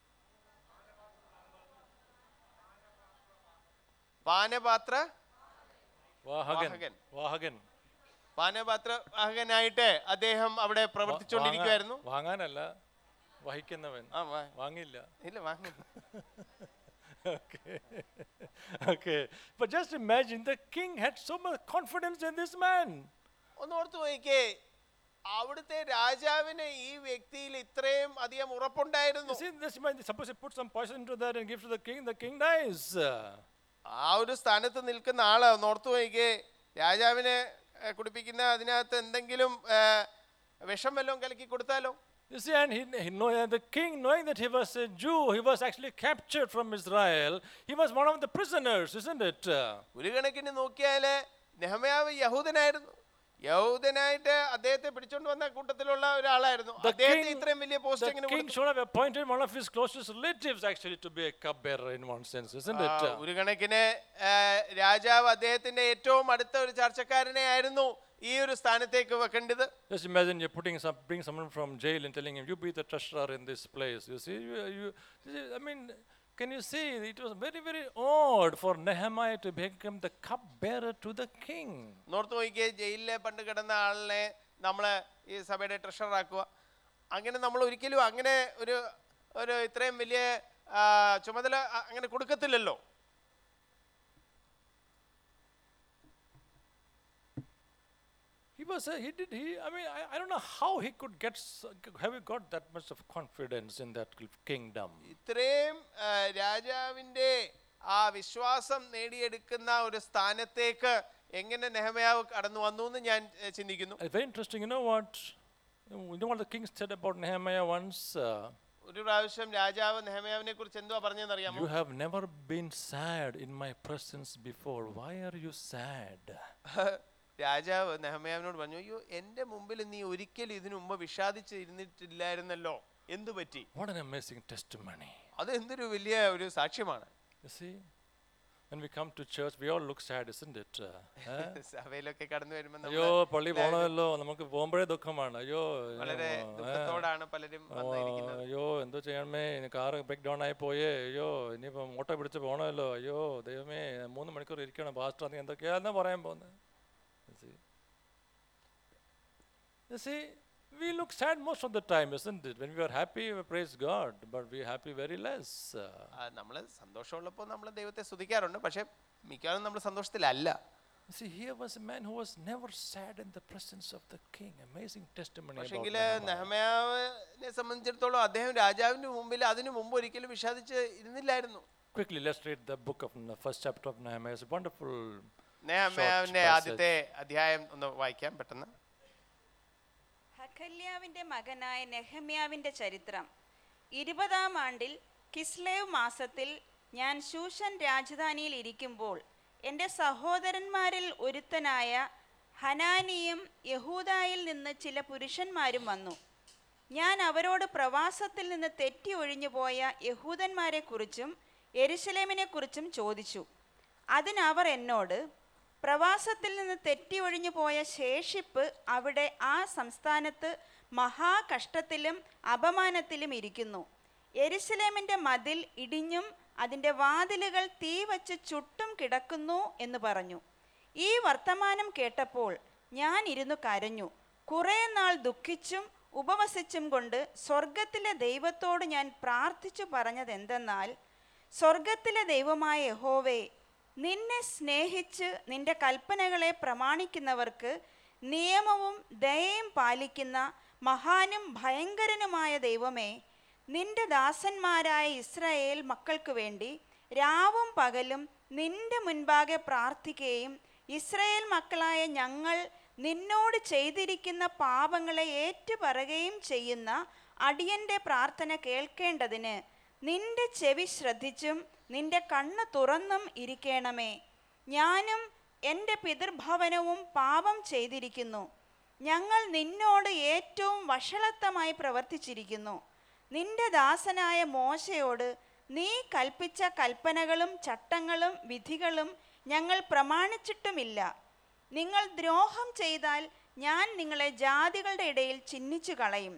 പാനപാത്ര Vahagan. Vahagan. Vahagan. പാനപാത്ര വാഹകനായിട്ട് അദ്ദേഹം അവിടെ പ്രവർത്തിച്ചുകൊണ്ടിരിക്കുവായിരുന്നു വാങ്ങാനല്ല വഹിക്കുന്നവൻ ആ, വാ- വാങ്ങില്ല ഇല്ല വാങ്ങും okay okay but just imagine the king had so much confidence in this man ഒന്ന് ഓർത്തു നോക്കിക്കേ അവിടുത്തെ രാജാവിന് ഈ വ്യക്തിയിൽ ഇത്രയും അധികം ഉറപ്പുണ്ടായിരുന്നു you see this man suppose he put some poison into that and gives to the king the king dies ആ ഒരു സ്ഥാനത്ത് നിൽക്കുന്ന ആള് ഒന്ന് ഓർത്തു നോക്കിക്കേ രാജാവിനെ ഏ, കുടിപ്പിക്കുന്ന അതിനകത്ത് എന്തെങ്കിലും ഏ, വിഷം വല്ലതും കലക്കി കൊടുത്താലോ You see, and he, he know, the king, knowing that he was a Jew, he was actually captured from Israel. He was one of the prisoners, isn't it? Uh, ഒരു കണക്കിന് നോക്കിയാല് നെഹമ്യാവ് യഹൂദനായിരുന്നു യഹൂദനായിട്ട് അദ്ദേഹത്തെ പിടിച്ചോണ്ട് വന്ന കൂട്ടത്തിലുള്ള ഒരാളായിരുന്നു The അദ്ദേഹത്തെ king- ഇത്രയും വലിയ പോസ്റ്റ് the എങ്ങനെ king കൊടുത്തു? should have appointed one of his closest relatives actually to be a cupbearer in one sense, isn't ആ, it? Uh, ഒരു കണക്കിന് ആ, രാജാവ് അദ്ദേഹത്തിന്റെ ഏറ്റവും അടുത്ത ഒരു ചർച്ചക്കാരനെ ആയിരുന്നു ഈ ഒരു സ്ഥാനത്തേക്ക് വെക്കേണ്ടത് Just imagine you're putting some, bring someone from jail and telling him, you be the treasurer in this place. You see, you, you, I mean, can you see? It was very, very odd for Nehemiah to become the cupbearer to the king. North നോക്കിയേ ജയിലിലെ പണ്ട് കിടന്ന ആളിനെ നമ്മൾ ഈ സഭയുടെ treasurer ആക്കുക അങ്ങനെ നമ്മൾ ഒരിക്കലും അങ്ങനെ ഒരു ഒരു ഇത്രയും വലിയ ആ, ചുമതല അ- അങ്ങനെ കൊടുക്കത്തില്ലല്ലോ He was, a, he did, he, I mean, I, I don't know how he could get, s- have he got that much of confidence in that kingdom. ഇത്രയും ആ, രാജാവിൻ്റെ ആ വിശ്വാസം നേടിയെടുക്കുന്ന ഒരു സ്ഥാനത്തേക്ക് എങ്ങനെ നെഹമയാവ് കടന്നു വന്നു എന്ന് ഞാൻ ഏ, ചിന്തിക്കുന്നു It's very interesting. You know what? You know what the king said about Nehemiah once? Uh, ഒരു പ്രാവശ്യം രാജാവ് നെഹമയാവിനെ കുറിച്ച് എന്തുവാ പറഞ്ഞതെന്ന് അറിയാമോ you have never been sad in my presence before. Why are you sad? രാജാവ് നെഹമയാവിനോട് പറഞ്ഞു അയ്യോ എന്റെ മുമ്പിൽ നീ ഒരിക്കലും ഇതിനു മുമ്പ് വിഷാദിച്ച് ഇരുന്നിട്ടില്ലായിരുന്നല്ലോ എന്തു പറ്റി What an amazing testimony. അത് എന്തൊരു വലിയ ഒരു സാക്ഷ്യമാണ് You see? When we come to church, we all look sad, isn't it? Uh, eh? സഭയിലൊക്കെ കടന്നു വരുമ്പോൾ നമ്മള് അയ്യോ പള്ളി പോകണമല്ലോ നമുക്ക് പോകുമ്പോഴേ ദുഃഖമാണ് അയ്യോ വളരെ ഏ, ദുഃഖത്തോടാണ് പലരും ഓ, വന്നിരിക്കുന്നത് അയ്യോ എന്തോ ചെയ്യണമേ കാറ് ബ്രേക്ക് ഡൗൺ ആയി പോയേ അയ്യോ ഇനിയിപ്പം ഓട്ടോ പിടിച്ച് പോകണമല്ലോ അയ്യോ ദൈവമേ മൂന്ന് മണിക്കൂർ ഇരിക്കണം പാസ്റ്റർ നീ എന്തൊക്കെയാണെന്ന് പറയാൻ പോകുന്നത് You see, we look sad most of the time, isn't it? When we are happy, we praise God, but we are happy very less. Uh, നമ്മൾ സന്തോഷമുള്ളപ്പോൾ നമ്മൾ ദൈവത്തെ സ്തുതിക്കാറുണ്ട് പക്ഷെ മിക്കവാറും നമ്മൾ സന്തോഷത്തിലല്ല you see, here was a man who was never sad in the presence of the king. Amazing testimony. about പക്ഷെങ്കിൽ Nehemiah. നെഹമയാവിനെ സംബന്ധിച്ചിടത്തോളം അദ്ദേഹം രാജാവിന്റെ മുമ്പിൽ അതിനു മുമ്പ് ഒരിക്കലും വിഷാദിച്ച് ഇരുന്നില്ലായിരുന്നു Quickly, let's read the book of the first chapter of Nehemiah. It's a wonderful. നെഹമയാവിന്റെ passage. ആദ്യത്തെ അധ്യായം ഒന്ന് വായിക്കാം പെട്ടെന്ന് ഹഖല്യാവിന്റെ മകനായ നെഹമ്യാവിന്റെ ചരിത്രം ഇരുപതാം ആണ്ടിൽ കിസ്ലേവ് മാസത്തിൽ ഞാൻ ശൂഷൻ രാജധാനിയിൽ ഇരിക്കുമ്പോൾ എൻ്റെ സഹോദരന്മാരിൽ ഒരുത്തനായ ഹനാനിയും യഹൂദായിൽ നിന്ന് ചില പുരുഷന്മാരും വന്നു ഞാൻ അവരോട് പ്രവാസത്തിൽ നിന്ന് തെറ്റി ഒഴിഞ്ഞു പോയ യഹൂദന്മാരെക്കുറിച്ചും യെരുശലേമിനെക്കുറിച്ചും ചോദിച്ചു അതിനവർ എന്നോട് പ്രവാസത്തിൽ നിന്ന് തെറ്റി ഒഴിഞ്ഞു പോയ ശേഷിപ്പ് അവിടെ ആ സംസ്ഥാനത്ത് മഹാകഷ്ടത്തിലും അപമാനത്തിലും ഇരിക്കുന്നു യെരുശലേമിൻ്റെ മതിൽ ഇടിഞ്ഞും അതിൻ്റെ വാതിലുകൾ തീ വച്ച് ചുട്ടും കിടക്കുന്നു എന്ന് പറഞ്ഞു ഈ വർത്തമാനം കേട്ടപ്പോൾ ഞാൻ ഇരുന്നു കരഞ്ഞു കുറേ നാൾ ദുഃഖിച്ചും ഉപവസിച്ചും കൊണ്ട് സ്വർഗത്തിലെ ദൈവത്തോട് ഞാൻ പ്രാർത്ഥിച്ചു പറഞ്ഞത് എന്തെന്നാൽ സ്വർഗത്തിലെ ദൈവമായ യഹോവേ നിന്നെ സ്നേഹിച്ച് നിന്റെ കൽപ്പനകളെ പ്രമാണിക്കുന്നവർക്ക് നിയമവും ദയയും പാലിക്കുന്ന മഹാനും ഭയങ്കരനുമായ ദൈവമേ നിന്റെ ദാസന്മാരായ ഇസ്രായേൽ മക്കൾക്ക് വേണ്ടി രാവും പകലും നിന്റെ മുൻപാകെ പ്രാർത്ഥിക്കുകയും ഇസ്രായേൽ മക്കളായ ഞങ്ങൾ നിന്നോട് ചെയ്തിരിക്കുന്ന പാപങ്ങളെ ഏറ്റുപറയുകയും ചെയ്യുന്ന അടിയന്റെ പ്രാർത്ഥന കേൾക്കേണ്ടതിന് നിന്റെ ചെവി ശ്രദ്ധിച്ചും നിന്റെ കണ്ണ് തുറന്നും ഇരിക്കണമേ ഞാനും എൻ്റെ പിതൃഭവനവും പാപം ചെയ്തിരിക്കുന്നു ഞങ്ങൾ നിന്നോട് ഏറ്റവും വഷളത്തമായി പ്രവർത്തിച്ചിരിക്കുന്നു നിന്റെ ദാസനായ മോശയോട് നീ കൽപ്പിച്ച കൽപ്പനകളും ചട്ടങ്ങളും വിധികളും ഞങ്ങൾ പ്രമാണിച്ചിട്ടുമില്ല നിങ്ങൾ ദ്രോഹം ചെയ്താൽ ഞാൻ നിങ്ങളെ ജാതികളുടെ ഇടയിൽ ചിഹ്നിച്ചു കളയും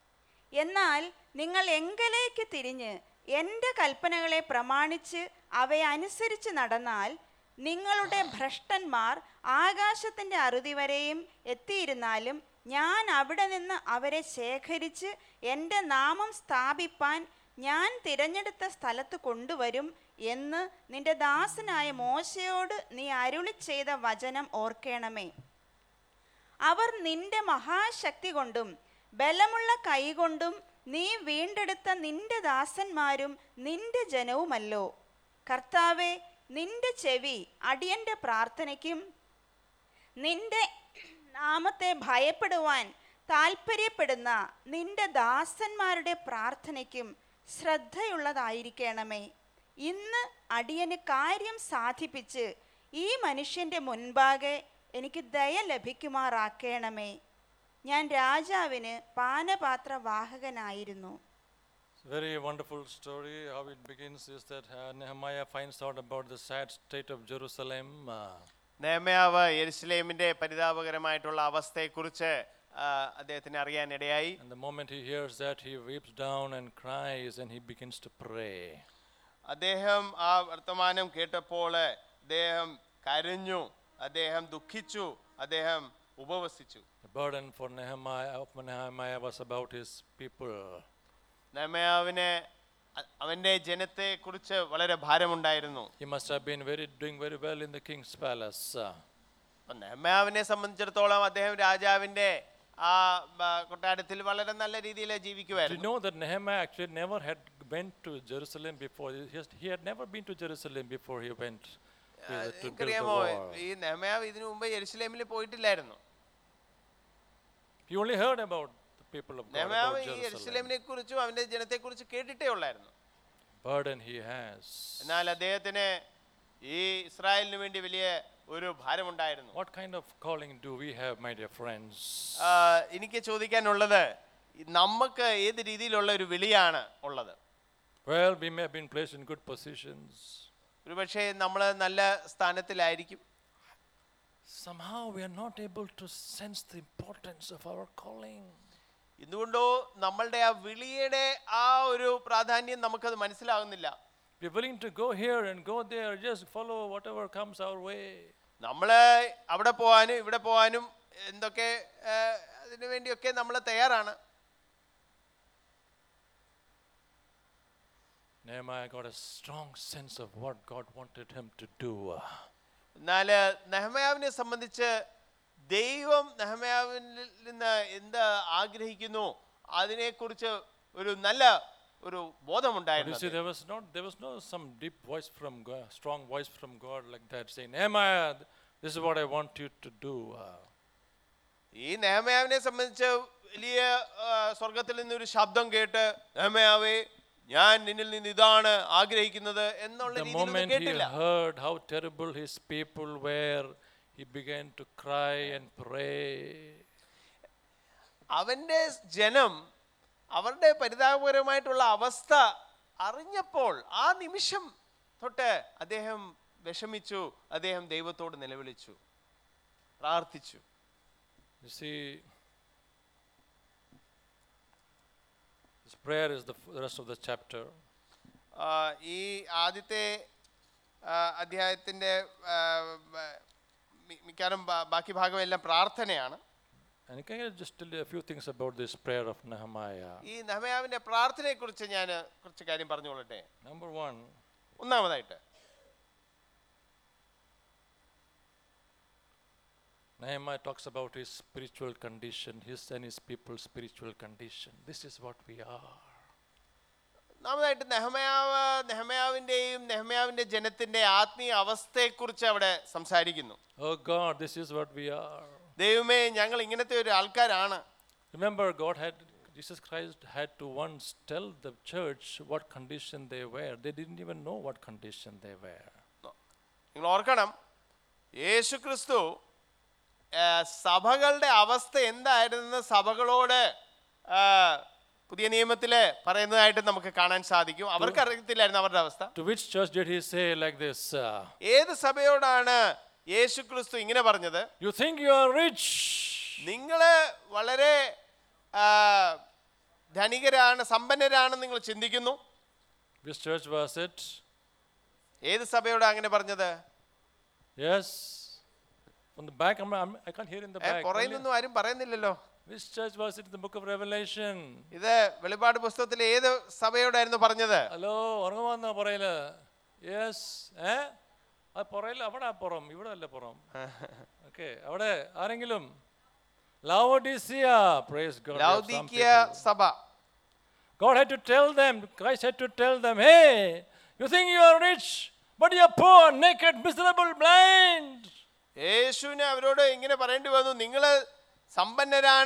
എന്നാൽ നിങ്ങൾ എങ്കലേക്ക് തിരിഞ്ഞ് എൻ്റെ കൽപ്പനകളെ പ്രമാണിച്ച് അവയെ അനുസരിച്ച് നടന്നാൽ നിങ്ങളുടെ ഭ്രഷ്ടന്മാർ ആകാശത്തിൻ്റെ അറുതി വരെയും എത്തിയിരുന്നാലും ഞാൻ അവിടെ നിന്ന് അവരെ ശേഖരിച്ച് എൻ്റെ നാമം സ്ഥാപിപ്പാൻ ഞാൻ തിരഞ്ഞെടുത്ത സ്ഥലത്ത് കൊണ്ടുവരും എന്ന് നിന്റെ ദാസനായ മോശയോട് നീ അരുളി ചെയ്ത വചനം ഓർക്കണമേ അവർ നിന്റെ മഹാശക്തി കൊണ്ടും ബലമുള്ള കൈകൊണ്ടും നീ വീണ്ടെടുത്ത നിന്റെ ദാസന്മാരും നിന്റെ ജനവുമല്ലോ കർത്താവെ നിന്റെ ചെവി അടിയന്റെ പ്രാർത്ഥനയ്ക്കും നിന്റെ നാമത്തെ ഭയപ്പെടുവാൻ താൽപ്പര്യപ്പെടുന്ന നിന്റെ ദാസന്മാരുടെ പ്രാർത്ഥനയ്ക്കും ശ്രദ്ധയുള്ളതായിരിക്കണമേ ഇന്ന് അടിയന് കാര്യം സാധിപ്പിച്ച് ഈ മനുഷ്യന്റെ മുൻപാകെ എനിക്ക് ദയ ലഭിക്കുമാറാക്കണമേ ഞാൻ രാജാവിന് പാനപാത്രവാഹകനായിരുന്നു It's a very wonderful story. How it begins is that uh, Nehemiah finds out about the sad state of Jerusalem. Uh, നേമയാവ് യെരുസലേമിന്റെ പരിതാപകരമായിട്ടുള്ള അവസ്ഥയെക്കുറിച്ച് ആ, അദ്ദേഹത്തിന് അറിയാനിടയായി and the moment he hears that, he weeps down and cries and he begins to pray. അദ്ദേഹം ആ വർത്തമാനം കേട്ടപ്പോൾ അദ്ദേഹം കരഞ്ഞു അദ്ദേഹം ദുഃഖിച്ചു അദ്ദേഹം ഉപവസിച്ചു The burden for Nehemiah, of Nehemiah was about his people. നേമയാവിന് അ- അവന്റെ ജനത്തെ കുറിച്ച് വളരെ ഭാരമുണ്ടായിരുന്നു He must have been very doing very well in the king's palace. Uh, അപ്പൊ നെഹമ്യാവിനെ സംബന്ധിച്ചിടത്തോളം അദ്ദേഹം രാജാവിന്റെ ആ ബ- കൊട്ടാരത്തിൽ വളരെ നല്ല രീതിയിൽ Do you ജീവിക്കുമായിരുന്നു know that Nehemiah actually never had went to Jerusalem before? He, has, he had never been to Jerusalem before he went to, the- to build the എനിക്കറിയാമോ wall. ഈ നെഹമ്യാവ് ഇതിനു മുമ്പ് യെരുസലേമിൽ പോയിട്ടില്ലായിരുന്നു He only heard about the people of God, നെഹമ്യാവ് about ഈ Jerusalem. യെരുസലേമിനെ കുറിച്ചും അവന്റെ ജനത്തെ കുറിച്ച് കേട്ടിട്ടേ ഉള്ളായിരുന്നു Burden he has. എന്നാൽ അദ്ദേഹത്തിന് ഈ ഇസ്രായേലിന് വേണ്ടി വലിയ ഒരു ഭാരമുണ്ടായിരുന്നു What kind of calling do we have, my dear friends? ആ, എനിക്ക് ചോദിക്കാനുള്ളത് ഈ നമുക്ക് ഏത് രീതിയിലുള്ള ഒരു വിളിയാണ് ഉള്ളത് Well, we may have been placed in good positions. ഒരുപക്ഷെ നമ്മൾ നല്ല സ്ഥാനത്തിലായിരിക്കും Somehow we are not able to sense the importance of our calling. എന്തുകൊണ്ടോ നമ്മളുടെ ആ വിളിയുടെ ആ ഒരു പ്രാധാന്യം നമുക്കത് മനസ്സിലാകുന്നില്ല We're willing to go here and go there, just follow whatever comes our way. നമ്മൾ അവിടെ പോകാനും ഇവിടെ പോകാനും എന്തൊക്കെ ആ, അതിനു വേണ്ടിയൊക്കെ നമ്മൾ തയ്യാറാണ് Nehemiah got a strong sense of what God wanted him to do. എന്നാൽ നെഹമയാവിനെ സംബന്ധിച്ച് ദൈവം നെഹമയാവിൽ നിന്ന് എന്ത് ആഗ്രഹിക്കുന്നു അതിനെക്കുറിച്ച് ഒരു നല്ല ഒരു But you ബോധമുണ്ടായിരുന്നു see, there was not there was no some deep voice from God, strong voice from God like that saying, Nehemiah, this is what I want you to do. Uh, ഈ നെഹമയാവിനെ സംബന്ധിച്ച് വലിയ ആ, സ്വർഗത്തിൽ നിന്നൊരു ശബ്ദം കേട്ട് നെഹമയാവേ ഞാൻ നിന്നിൽ നിന്ന് ഇതാണ് ആഗ്രഹിക്കുന്നത് എന്നുള്ള the രീതിയിലൊന്നും moment he കേട്ടില്ല heard how terrible his people were, he began to cry and pray. അവന്റെ ജനം അവരുടെ പരിതാപകരമായിട്ടുള്ള അവസ്ഥ അറിഞ്ഞപ്പോൾ ആ നിമിഷം തൊട്ട് അദ്ദേഹം വിഷമിച്ചു അദ്ദേഹം ദൈവത്തോട് നിലവിളിച്ചു പ്രാർത്ഥിച്ചു You see, this prayer is the f- the rest of the chapter. ആ, ഈ ആദ്യത്തെ ആ, അധ്യായത്തിന്റെ ആ, ബ- മി- മിക്കവാറും ബാ- ബാക്കി ഭാഗം എല്ലാം പ്രാർത്ഥനയാണ് And can I just tell you a few things about this prayer of Nehemiah? ഈ നഹമയാവിന്റെ പ്രാർത്ഥനയെ കുറിച്ച് ഞാൻ കുറച്ച് കാര്യം പറഞ്ഞുകൊള്ളട്ടെ Number one, ഒന്നാമതായിട്ട് Nehemiah talks about his spiritual condition, his and his people's spiritual condition. This is what we are. ഒന്നാമതായിട്ട് നെഹമയാവ് നെഹമയാവിന്റെയും നെഹമയാവിന്റെ ജനത്തിന്റെ ആത്മീയ അവസ്ഥയെക്കുറിച്ച് അവിടെ സംസാരിക്കുന്നു Oh God, this is what we are. ദൈവമേ ഞങ്ങൾ ഇങ്ങനത്തെ ഒരു ആൾക്കാരാണ് Remember, God had, Jesus Christ had to once tell the church what condition they were. They didn't even know what condition they were. നിങ്ങൾ ഓർക്കണം യേശു ക്രിസ്തു ആ, സഭകളുടെ അവസ്ഥ എന്തായിരുന്നെന്ന് സഭകളോട് ആ, പുതിയ നിയമത്തില് പറയുന്നതായിട്ട് നമുക്ക് കാണാൻ സാധിക്കും അവർക്ക് അറിയത്തില്ലായിരുന്നു അവരുടെ അവസ്ഥ To which church did he say like this? uh, ഏത് സഭയോടാണ് യേശു ക്രിസ്തു ഇങ്ങനെ പറഞ്ഞത് you think you are rich? നിങ്ങൾ വളരെ ആ, ധനികരാണ് സമ്പന്നരാണെന്ന് നിങ്ങൾ ചിന്തിക്കുന്നു Which church was it? ഏത് സഭയോടാ അങ്ങനെ പറഞ്ഞത് Yes. From the back, I'm, I'm, I can't hear in the ഏ, back. പുറകിൽ Only- നിന്നും ആരും പറയുന്നില്ലല്ലോ Which church was it in the book of Revelation? ഇത് വെളിപ്പാട് പുസ്തകത്തിലെ ഏത് സഭയോടായിരുന്നു പറഞ്ഞത് ഹലോ ഉറങ്ങുവാന്നാ പറയല് യെസ് ഏ അത് പുറയില്ല അവിടെ പുറം ഇവിടെ അല്ല പുറം ഓക്കെ അവിടെ ആരെങ്കിലും ലവോഡിസിയ പ്രൈസ് ഗോഡ് ലൗദിക്കിയ സഭ God had to tell them, Christ had to tell them, hey, you think you are rich, but you are poor, naked, miserable, blind. യേശുവിന് അവരോട് ഇങ്ങനെ പറയേണ്ടി വന്നു നിങ്ങൾ സമ്പന്നരാണ്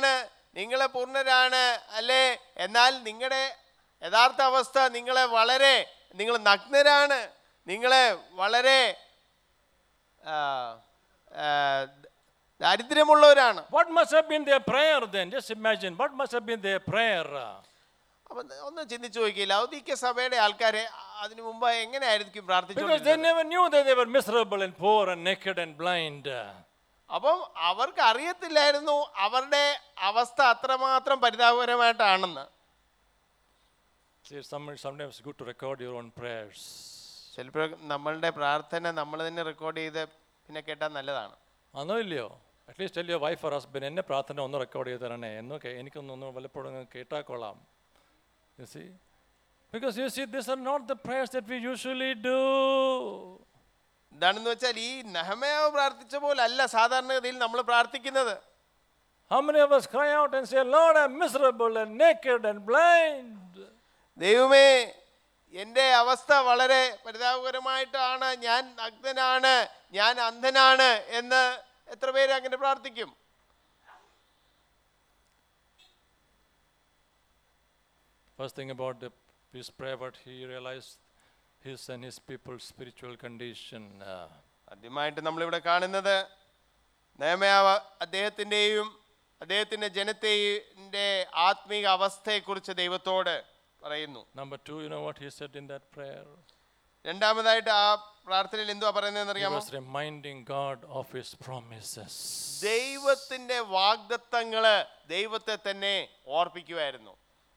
നിങ്ങളെ പൂർണ്ണരാണ് അല്ലേ എന്നാൽ നിങ്ങളുടെ യഥാർത്ഥ അവസ്ഥ നിങ്ങളെ വളരെ നിങ്ങൾ നഗ്നരാണ് നിങ്ങളെ വളരെ ആ, ആ, ദാരിദ്ര്യമുള്ളവരാണ് What must have been their prayer then? Just imagine. What must have been their prayer? അപ്പൊ ഒന്ന് ചിന്തിച്ചു നോക്കി ലൗകിക സഭയുടെ ആൾക്കാരെ അതിനു മുമ്പ് എങ്ങനെയായിരിക്കും Because they പ്രാർത്ഥിച്ചു never knew that they were miserable and poor and naked and blind. അപ്പം അവർക്ക് അറിയത്തില്ലായിരുന്നു അവരുടെ അവസ്ഥ അത്രമാത്രം പരിതാപകരമായിട്ടാണെന്ന് See, some, sometimes it's good to record your own prayers. ചിലപ്പോൾ നമ്മളുടെ പ്രാർത്ഥന നമ്മൾ തന്നെ റെക്കോർഡ് ചെയ്ത് പിന്നെ കേട്ടാൽ നല്ലതാണ് ആണോ ഇല്ലയോ at least tell your wife or husband എന്നെ പ്രാർത്ഥന ഒന്ന് റെക്കോർഡ് ചെയ്ത് തരണേ എന്നൊക്കെ എനിക്കൊന്ന് ഒന്ന് വല്ലപ്പോഴും അങ്ങ് കേട്ടാൽ കൊള്ളാം you see because you see this are not the prayers that we usually do എന്താണെന്ന് വെച്ചാൽ ഈ നഹമയാവ് പ്രാർത്ഥിച്ച പോലല്ല സാധാരണഗതിയിൽ നമ്മൾ പ്രാർത്ഥിക്കുന്നത് How many of us cry out and say, Lord, I'm miserable and naked and blind? ദൈവമേ എൻ്റെ അവസ്ഥ വളരെ പരിതാപകരമായിട്ടാണ് ഞാൻ നഗ്നനാണ് ഞാൻ അന്ധനാണ് എന്ന് എത്ര പേര് അങ്ങനെ പ്രാർത്ഥിക്കും First thing about the, his prayer, what he realized his and his people's spiritual condition. Uh, ആദ്യമായിട്ട് നമ്മളിവിടെ കാണുന്നത് നയമയാവ് അദ്ദേഹത്തിൻ്റെയും അദ്ദേഹത്തിൻ്റെ ജനത്തെയുടെ ആത്മീക അവസ്ഥയെക്കുറിച്ച് ദൈവത്തോട് പറയുന്നു number two, you know what he said in that prayer? രണ്ടാമതായിട്ട് ആ പ്രാർത്ഥനയിൽ എന്തുവാ പറയുന്നതെന്ന് He അറിയാമോ was reminding God of his promises. ദൈവത്തിന്റെ വാഗ്ദത്തങ്ങള് ദൈവത്തെ തന്നെ ഓർപ്പിക്കുമായിരുന്നു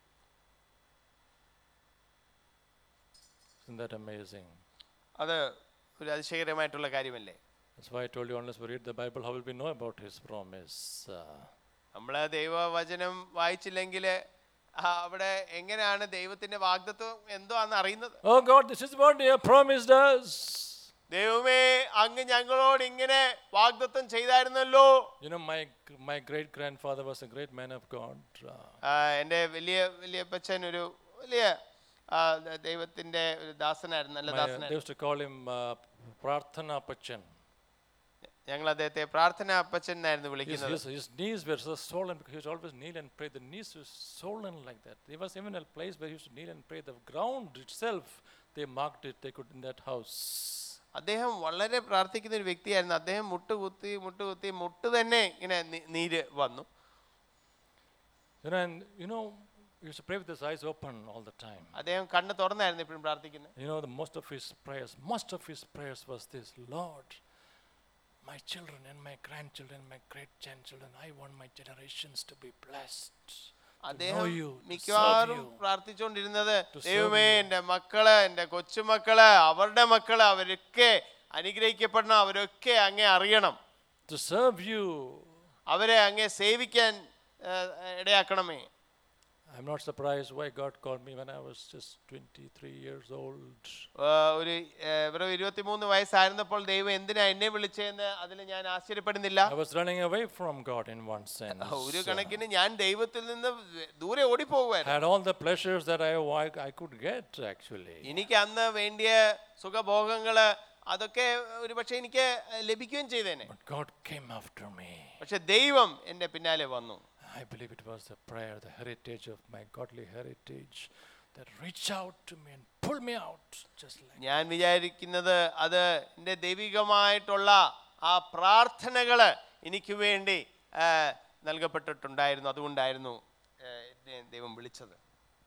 Isn't that amazing? അത് ഒരു അതിശയകരമായിട്ടുള്ള കാര്യമല്ലേ That's why I told you, unless we read the Bible, how will we know about his promise? Uh, നമ്മൾ ദൈവവചനം വായിച്ചില്ലെങ്കിൽ അവിടെ എങ്ങനെയാണ് ദൈവത്തിന്റെ വാഗ്ദത്വം എന്തോ ആണെന്ന് അറിയുന്നത് oh God, this is what you have promised us. ദൈവമേ അങ്ങ് ഞങ്ങളോട് ഇങ്ങനെ വാഗ്ദത്വം ചെയ്തായിരുന്നല്ലോ You know, my, my great grandfather was a great man of God. Uh, ആ, എൻ്റെ വലിയ വലിയപ്പച്ചൻ ഒരു വലിയ ആ, ദ- ദൈവത്തിന്റെ ഒരു ദാസനായിരുന്നു നല്ല my, uh, they ദാസനായിരുന്നു used to call him uh, Prarthana Pachan. ഞങ്ങൾ അദ്ദേഹത്തെ പ്രാർത്ഥന അപ്പച്ചൻ എന്നായിരുന്നു His, വിളിക്കുന്നത് his, his knees were so swollen because he used to always kneel and pray. The knees were swollen like that. There was even a place where he used to kneel and pray. The ground itself, they marked it. They could in that house. അദ്ദേഹം വളരെ പ്രാർത്ഥിക്കുന്ന ഒരു വ്യക്തിയായിരുന്നു അദ്ദേഹം മുട്ടുകുത്തി മുട്ടുകുത്തി മുട്ട് തന്നെ ഇങ്ങനെ നി- നീര് വന്നു You know, and you know, he used to pray with his eyes open all the time. അദ്ദേഹം കണ്ണ് തുറന്നായിരുന്നു ഇപ്പോഴും പ്രാർത്ഥിക്കുന്നത് You know, the most of his prayers, most of his prayers was this Lord, my children and my grandchildren, my great grandchildren, I want my generations to be blessed. To know അദ്ദേഹം you, to serve മിക്കവാറും you. പ്രാർത്ഥിച്ചുകൊണ്ടിരുന്നത് To serve ദൈവമേ you. എൻ്റെ മക്കള് എൻ്റെ കൊച്ചുമക്കള് അവരുടെ മക്കള് അവരൊക്കെ അനുഗ്രഹിക്കപ്പെടണം അവരൊക്കെ അങ്ങേ അറിയണം To serve you. അവരെ അങ്ങേ സേവിക്കാൻ ആ, ഇടയാക്കണമേ I'm not surprised why God called me when I was just 23 years old. ആ, ഒരു ആ, വെറും ഇരുപത്തിമൂന്ന് വയസ്സായിരുന്നപ്പോൾ ദൈവം എന്തിനാ എന്നെ വിളിച്ചതെന്ന് അതിൽ ഞാൻ ആശ്ചര്യപ്പെടുന്നില്ല I was running away from God in one sense. ഒരു കണക്കിന് ഞാൻ ദൈവത്തിൽ നിന്ന് ദൂരെ ഓടിപ്പോകുമായിരുന്നു Had all the pleasures that I, I, I could get actually. എനിക്ക് അന്ന് വേണ്ടിയ സുഖഭോഗങ്ങള് അതൊക്കെ ഒരു പക്ഷെ എനിക്ക് ലഭിക്കുകയും ചെയ്തേനെ But God came after me. പക്ഷെ ദൈവം എൻ്റെ പിന്നാലെ വന്നു I believe it was the prayer, the heritage of my godly heritage that reached out to me and pulled me out just like ഞാൻ വിചാരിക്കുന്നത് അത് എൻ്റെ ദൈവികമായിട്ടുള്ള ആ പ്രാർത്ഥനകള് എനിക്ക് വേണ്ടി ആ, നൽകപ്പെട്ടിട്ടുണ്ടായിരുന്നു അതുകൊണ്ടായിരുന്നു ആ, എന്നെ ദൈവം വിളിച്ചത്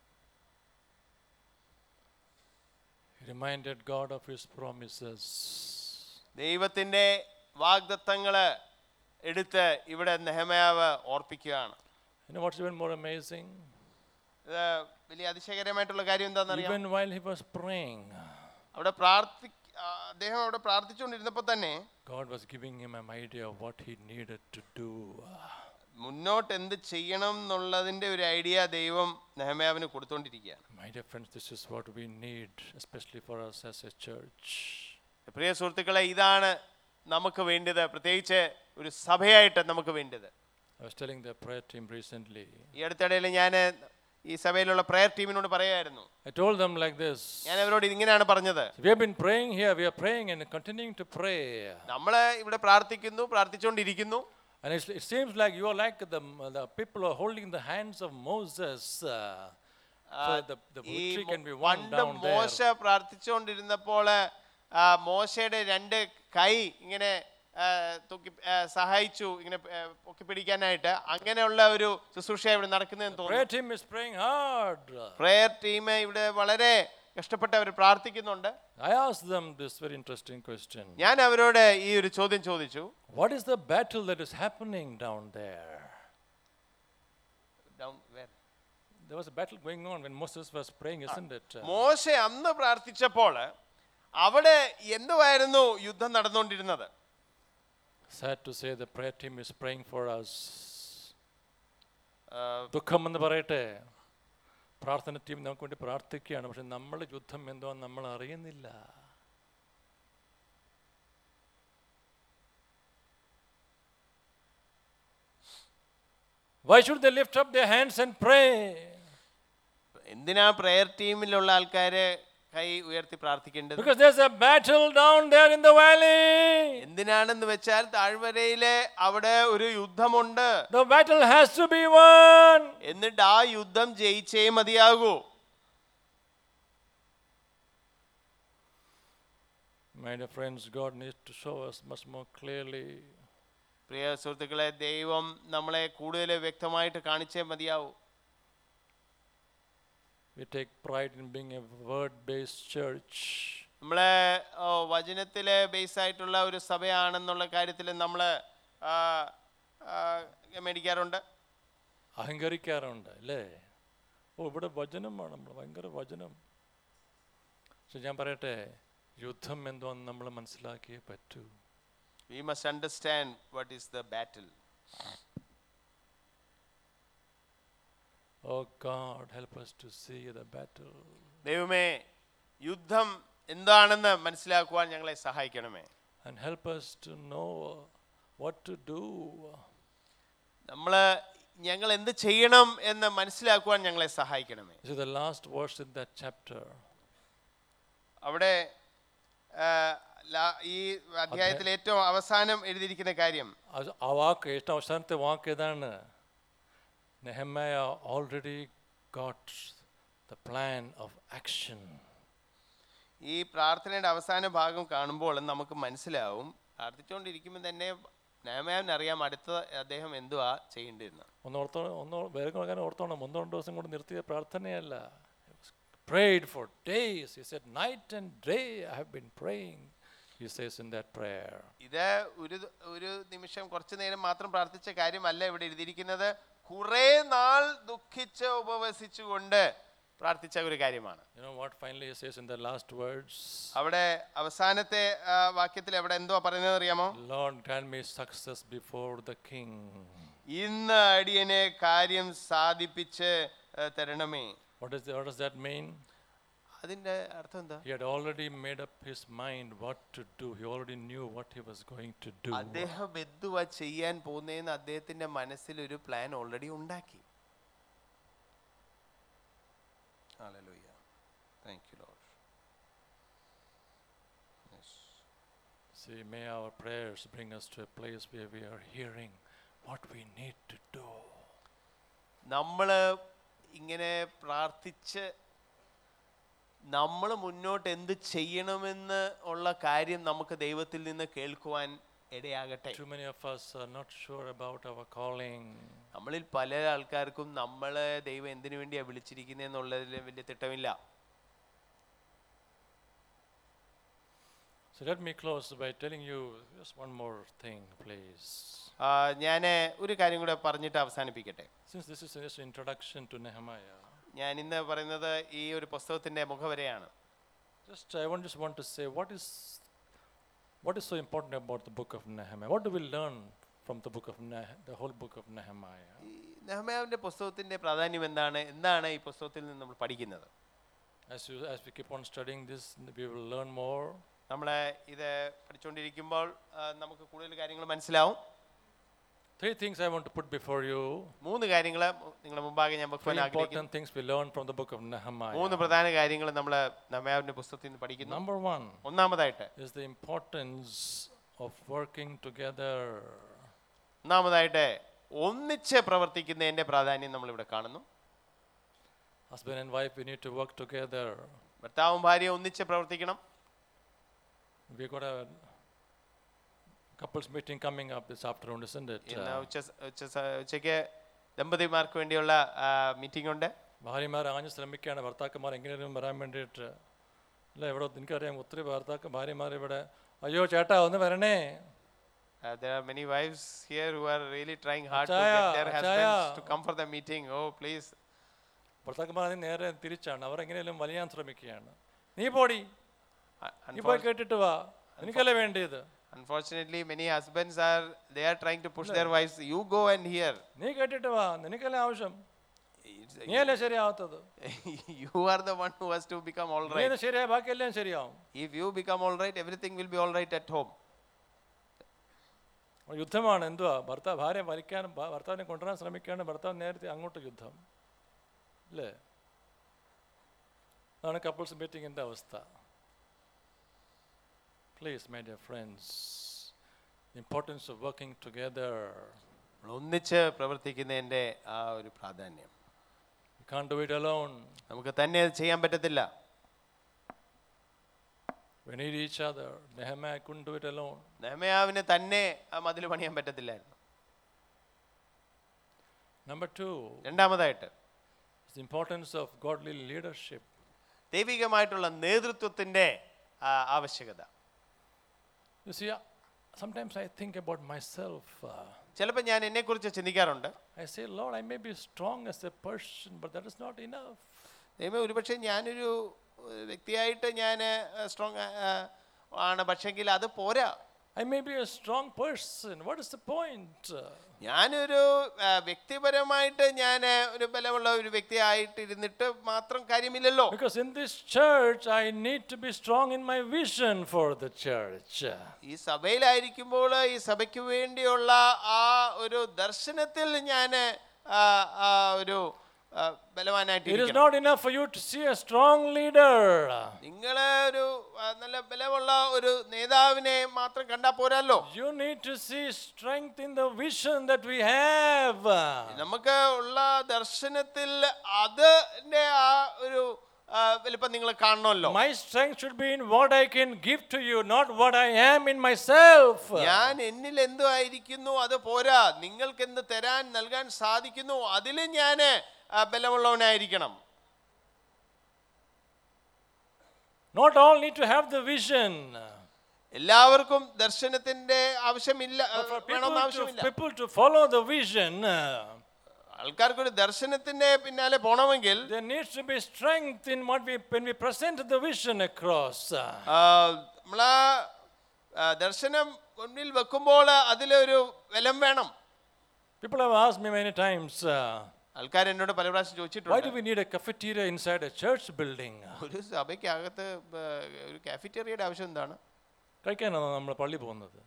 He reminded God of his promises. ദൈവത്തിൻ്റെ വാഗ്ദത്തങ്ങള് എടുത്ത് ഇവിടെ നെഹമയാവ് ഓർപ്പിക്കുകയാണ് You know what's even more amazing? ഇത് വലിയ അതിശയകരമായിട്ടുള്ള കാര്യം എന്താണെന്നറിയാം Even while he was praying, അവിടെ പ്രാർത്ഥി ആ, അദ്ദേഹം അവിടെ പ്രാർത്ഥിച്ചുകൊണ്ടിരുന്നപ്പോൾ തന്നെ God was giving him an idea of what he needed to do. മുന്നോട്ട് എന്ത് ചെയ്യണം എന്നുള്ളതിൻ്റെ ഒരു ഐഡിയ ദൈവം നെഹമയാവിന് കൊടുത്തുകൊണ്ടിരിക്കുകയാണ് My dear friends, this is what we need, especially for us as a church. പ്രിയ സുഹൃത്തുക്കളെ ഇതാണ് നമുക്ക് വേണ്ടത് പ്രത്യേകിച്ച് ഒരു സഭയായിട്ട് നമുക്ക് വേണ്ടത് I was telling the prayer team recently. ഈ അടുത്തിടയിൽ ഞാൻ ഈ സഭയിലുള്ള പ്രയർ ടീമിനോട് പറയായിരുന്നു I told them like this. ഞാൻ അവരോട് ഇങ്ങനെയാണ് പറഞ്ഞത് We have been praying here, we are praying and continuing to pray. നമ്മൾ ഇവിടെ പ്രാർത്ഥിക്കുന്നു പ്രാർത്ഥിച്ചുകൊണ്ടിരിക്കുന്നു And it's, it seems like you are like the, the people who are holding the hands of Moses. Uh, so the, the ഈ victory മോ- can be won പണ്ട് down there. മോശ പ്രാർത്ഥിച്ചുകൊണ്ടിരുന്നപ്പോൾ ആ, മോശയുടെ രണ്ട് കൈ ഇങ്ങനെ ആ, തൂക്കി ആ, സഹായിച്ചു ഇങ്ങനെ ആ, പൊക്കി പിടിക്കാനായിട്ട് അങ്ങനെയുള്ള ഒരു ശുശ്രൂഷ ഇവിടെ നടക്കുന്നതെന്ന് Prayer തോന്നുന്നു team is praying hard. Prayer team ഇവിടെ വളരെ കഷ്ടപ്പെട്ട് അവർ പ്രാർത്ഥിക്കുന്നുണ്ട് I asked them this very interesting question. ഞാൻ അവരോട് ഈ ഒരു ചോദ്യം ചോദിച്ചു What is the battle that is happening down there? Down where? There was a battle going on when Moses was praying, isn't it? Uh, മോശ അന്ന് പ്രാർത്ഥിച്ചപ്പോൾ അവിടെ എന്തുവായിരുന്നു യുദ്ധം നടന്നുകൊണ്ടിരുന്നത് Sad to say, the prayer team is praying for us. ആ, ദുഃഖം എന്ന് പറയട്ടെ പ്രാർത്ഥന ടീം നമുക്ക് വേണ്ടി പ്രാർത്ഥിക്കുകയാണ് പക്ഷെ നമ്മൾ യുദ്ധം എന്തോ നമ്മൾ അറിയുന്നില്ല Why should they lift up their hands and pray? എന്തിനാ പ്രേയർ ടീമിലുള്ള ആൾക്കാര് കൈ ഉയർത്തി പ്രാർത്ഥിക്കേണ്ടത് Because there's a battle down there in the valley. എന്തിനാണെന്ന് വെച്ചാൽ താഴ്വരയിലെ അവിടെ ഒരു യുദ്ധമുണ്ട് The battle has to be won. എന്നിട്ട് ആ യുദ്ധം ജയിച്ചേ മതിയാകൂ My dear friends, God needs to show us much more clearly. പ്രിയ സുഹൃത്തുക്കളെ ദൈവം നമ്മളെ കൂടുതൽ വ്യക്തമായിട്ട് കാണിച്ചേ മതിയാവൂ We take pride in being a word based church. നമ്മളെ ഓ, വചനത്തിലെ ബേസ് ആയിട്ടുള്ള ഒരു സഭയാണെന്നുള്ള കാര്യത്തിൽ നമ്മൾ മേടിക്കാറുണ്ട് അഹങ്കരിക്കാറുണ്ട് അല്ലേ ഓ ഇവിടെ വചനമാണ് നമ്മൾ ഭയങ്കര വചനം പക്ഷെ ഞാൻ പറയട്ടെ യുദ്ധം എന്തോന്ന് നമ്മൾ മനസ്സിലാക്കിയേ പറ്റൂ we must understand what is the battle O God help us to see the battle ദൈവമേ യുദ്ധം എന്താണെന്ന് മനസ്സിലാക്കുവാൻ ഞങ്ങളെ സഹായിക്കണമേ and help us to know what to do നമ്മൾ ഞങ്ങൾ എന്ത് ചെയ്യണം എന്ന് മനസ്സിലാക്കുവാൻ ഞങ്ങളെ സഹായിക്കണമേ This is the last verse in that chapter. അവിടെ ആ, ലാ- ഈ അധ്യായത്തിൽ ഏറ്റവും അവസാനം എഴുതിയിരിക്കുന്ന കാര്യം അത് ആ വാക്ക് ഏറ്റവും അവസാനത്തെ വാക്ക് ഏതാണ് Nehemiah already got the plan of action ഈ പ്രാർത്ഥനയുടെ അവസാന ഭാഗം കാണുമ്പോൾ നമുക്ക് മനസ്സിലാവും പ്രാർത്ഥിച്ചുകൊണ്ടിരിക്കുമ്പോൾ തന്നെ നയമാൻ അറിയാം അടുത്ത അദ്ദേഹം എന്തുവാ ചെയ്യേണ്ടിരുന്നത് ഒന്ന് ഓർത്തോ ഒന്ന് വേഗം അങ്ങനെ ഓർത്തോണം ഒന്ന് രണ്ട് ദിവസം കൊണ്ട് നിർത്തിയ പ്രാർത്ഥനയല്ല prayed for days he said night and day i have been praying he says in that prayer ഇത് ഒരു ദ- ഒരു നിമിഷം കുറച്ചു നേരം മാത്രം പ്രാർത്ഥിച്ച കാര്യമല്ല ഇവിടെ എഴുതിയിരിക്കുന്നത് കുറെ നാൾ ദുഃഖിച്ച് ഉപവസിച്ചുകൊണ്ട് പ്രാർത്ഥിച്ച ഒരു കാര്യമാണ് you know what finally he says in the last words അവിടെ അവസാനത്തെ ആ, വാക്യത്തിൽ അവിടെ എന്തുവാ പറയുന്നത് അറിയാമോ lord grant me success before the king ഇന്ന് അടിയനെ കാര്യം സാധിപ്പിച്ച് ആ, തരണമേ what is the, what does that mean അതിന്റെ അർത്ഥം എന്താ he had already made up his mind what to do he already knew what he was going to do അദ്ദേഹം എന്തുവാ ചെയ്യാൻ പോകുന്നതെന്ന് അദ്ദേഹത്തിന്റെ മനസ്സിൽ ഒരു പ്ലാൻ ഓൾറെഡി ഉണ്ടാക്കി Hallelujah. Thank you, Lord. Yes. See, may our prayers bring us to a place where we are hearing what we need to do. നമ്മൾ ഇങ്ങനെ പ്രാർത്ഥിച്ച് നമ്മൾ മുന്നോട്ട് എന്ത് ചെയ്യണമെന്ന് ഉള്ള കാര്യം നമുക്ക് ദൈവത്തിൽ നിന്ന് കേൾക്കുവാൻ ഇടയാകട്ടെ Too many of us are not sure about our calling. നമ്മളിൽ പല ആൾക്കാർക്കും നമ്മളെ ദൈവം എന്തിനു വേണ്ടിയാ വിളിച്ചിരിക്കുന്നതെന്നുള്ളതിൽ വലിയ തിട്ടമില്ല So let me close by telling you just one more thing, please. ഞാൻ ഒരു കാര്യം കൂടെ പറഞ്ഞിട്ട് അവസാനിപ്പിക്കട്ടെ Since this is just an introduction to Nehemiah, ഞാൻ ഇന്ന് പറയുന്നത് ഈ ഒരു പുസ്തകത്തിന്റെ മുഖവരെയാണ് just I want, just want to say what is what is so important about the book of Nehemiah? What do we learn from the book of ne- the whole book of Nehemiah? ഈ നെഹമ്യാവിന്റെ പുസ്തകത്തിന്റെ പ്രാധാന്യം എന്താണ് എന്താണ് ഈ പുസ്തകത്തിൽ നിന്ന് നമ്മൾ പഠിക്കുന്നത് As you as we keep on studying this, we will learn more. നമ്മൾ ഇത് പഠിച്ചുകൊണ്ടിരിക്കുമ്പോൾ ആ, നമുക്ക് കൂടുതൽ കാര്യങ്ങൾ മനസ്സിലാവും Three things I want to put before you. മൂന്ന് കാര്യങ്ങൾ നിങ്ങളുടെ മുമ്പാകെ ഞാൻ Three വെക്കുവാൻ ആഗ്രഹിക്കുന്നു important things we learn from the book of Nehemiah. മൂന്ന് പ്രധാന കാര്യങ്ങൾ നമ്മൾ നമയാവിന്റെ പുസ്തകത്തിൽ നിന്ന് പഠിക്കുന്നു Number one ഒന്നാമതായിട്ട് is the importance of working together. ഒന്നാമതായിട്ട് ഒന്നിച്ച് പ്രവർത്തിക്കുന്നതിന്റെ പ്രാധാന്യം നമ്മൾ ഇവിടെ കാണുന്നു Husband and wife, we need to work together. ഭർത്താവും ഭാര്യയും ഒന്നിച്ച് പ്രവർത്തിക്കണം We've got a couples meeting coming up this afternoon, isn't it? ഇന്ന് Uh, ഉച്ച ഉച്ച സ- ഉച്ചയ്ക്ക് ദമ്പതിമാർക്ക് വേണ്ടിയുള്ള മീറ്റിംഗ് ഉണ്ട് ഭാര്യമാർ ആഞ്ഞ് ശ്രമിക്കുകയാണ് ഭർത്താക്കന്മാർ എങ്ങനെയും വരാൻ വേണ്ടിയിട്ട് അല്ല ഇവിടെ എനിക്കറിയാം ഒത്തിരി ഭർത്താക്ക ഭാര്യമാർ ഇവിടെ അയ്യോ ചേട്ടാ ഒന്ന് വരണേ Uh, there are many wives here who are really trying hard to Achaya, get their husbands Achaya. to come for the meeting. Oh, please. ഭർത്താക്കന്മാർ അതിന് നേരെ തിരിച്ചാണ് അവർ എങ്ങനെയും വലിയാൻ ശ്രമിക്കുകയാണ് നീ പോടി Uh, നീ പോയി unfor- കേട്ടിട്ട് വാ എനിക്കല്ലേ വേണ്ടിയത് unfortunately, many husbands are they are trying to push their wives. You go and hear. നീ കേട്ടിട്ട് വാ നിനക്കല്ലേ ആവശ്യം It's- നീ അല്ലേ ശരിയാവാത്തത് you are the one who has to become all നീ right. ഇത് ശരിയായ ബാക്കിയെല്ലാം ശരിയാവും If you become all right, everything will be all right at home. ഒരു യുദ്ധമാണ് എന്തുവാ ഭർത്താവ് ഭാര്യ വലിക്കാനും ഭ- ഭർത്താവിനെ കൊണ്ടുവരാൻ ശ്രമിക്കുകയാണ് ഭർത്താവ് നേരത്തെ അങ്ങോട്ട് യുദ്ധം അല്ലേ അതാണ് കപ്പിൾസ് മീറ്റിങ്ങിൻ്റെ അവസ്ഥ please my dear friends importance of working together നമ്മൾ ഒന്നിച്ച് പ്രവർത്തിക്കുന്നതിന്റെ ആ ഒരു പ്രാധാന്യം you can't do it alone നമുക്ക് തന്നെ അത് ചെയ്യാൻ പറ്റത്തില്ല we need each other Nehemiah couldn't do it alone നെഹമയാവിന് തന്നെ ആ മതിൽ പണിയാൻ പറ്റത്തില്ലായിരുന്നു നമ്പർ ടു രണ്ടാമതായിട്ട് ഇമ്പോർട്ടൻസ് ഓഫ് ഗോഡ്ലി ലീഡർഷിപ്പ് ദൈവികമായിട്ടുള്ള നേതൃത്വത്തിന്റെ ആ, ആവശ്യകത You see, uh, sometimes I think about myself. Uh, ചിലപ്പോൾ ഞാൻ എന്നെക്കുറിച്ച് ചിന്തിക്കാറുണ്ട് I say, Lord, I may be strong as a person, but that is not enough. ദൈവമേ ഒരുപക്ഷെ ഞാനൊരു ഏഹ്, വ്യക്തിയായിട്ട് ഞാൻ സ്ട്രോങ് ആണ് പക്ഷെങ്കിൽ അത് പോരാ I may be a strong person. What is the point? Uh, ഞാനൊരു ആ, വ്യക്തിപരമായിട്ട് ഞാൻ ഒരു ബലമുള്ള ഒരു വ്യക്തിയായിട്ട് ഇരുന്നിട്ട് മാത്രം കാര്യമില്ലല്ലോ Because in this church, I need to be strong in my vision for the church. ഈ സഭയിലായിരിക്കുമ്പോൾ ഈ സഭയ്ക്ക് വേണ്ടിയുള്ള ആ ഒരു ദർശനത്തിൽ ഞാൻ ഒരു ആ, ബലവാനായിട്ട് It is ഇരിക്കണം. not enough for you to see a strong leader. നിങ്ങള് ഒരു ആ, നല്ല ബലമുള്ള ഒരു നേതാവിനെ മാത്രം കണ്ടാ പോരല്ലോ You need to see strength in the vision that we have. നമുക്ക് ഉള്ള ദർശനത്തിൽ അതിന്റെ ആ ഒരു ആ, വലിപ്പം നിങ്ങൾ കാണണമല്ലോ My strength should be in what I can give to you, not what I am in myself. ഞാൻ എന്നിൽ എന്തു ആയിരിക്കുന്നു അത് പോരാ നിങ്ങൾക്ക് എന്ത് തരാൻ നൽകാൻ സാധിക്കുന്നു അതിൽ ഞാൻ ബലമുള്ളവനായിരിക്കണം Not all need to have the vision. എല്ലാവർക്കും ദർശനത്തിന്റെ ആവശ്യമില്ല But for people വേണമെന്ന് to, ആവശ്യമില്ല people to follow the vision, uh, ആൾക്കാർക്ക് ഒരു ദർശനത്തിന്റെ പിന്നാലെ പോണമെങ്കിൽ there needs to be strength in what we when we present the vision across. Uh, ആ, നമ്മളാ ആ, ദർശനം മുന്നിൽ വെക്കുമ്പോൾ അതിലൊരു ബലം വേണം people have asked me many times, uh, ആൾക്കാർ എന്നോട് പല പ്രാവശ്യം why do ചോദിച്ചിട്ടുണ്ട് we need a cafeteria inside a church building? ഒരു സഭയ്ക്കകത്ത് ആ, ഒരു കാഫിറ്റേറിയയുടെ ആവശ്യം എന്താണ് കഴിക്കാനാണോ നമ്മൾ പള്ളി പോകുന്നത്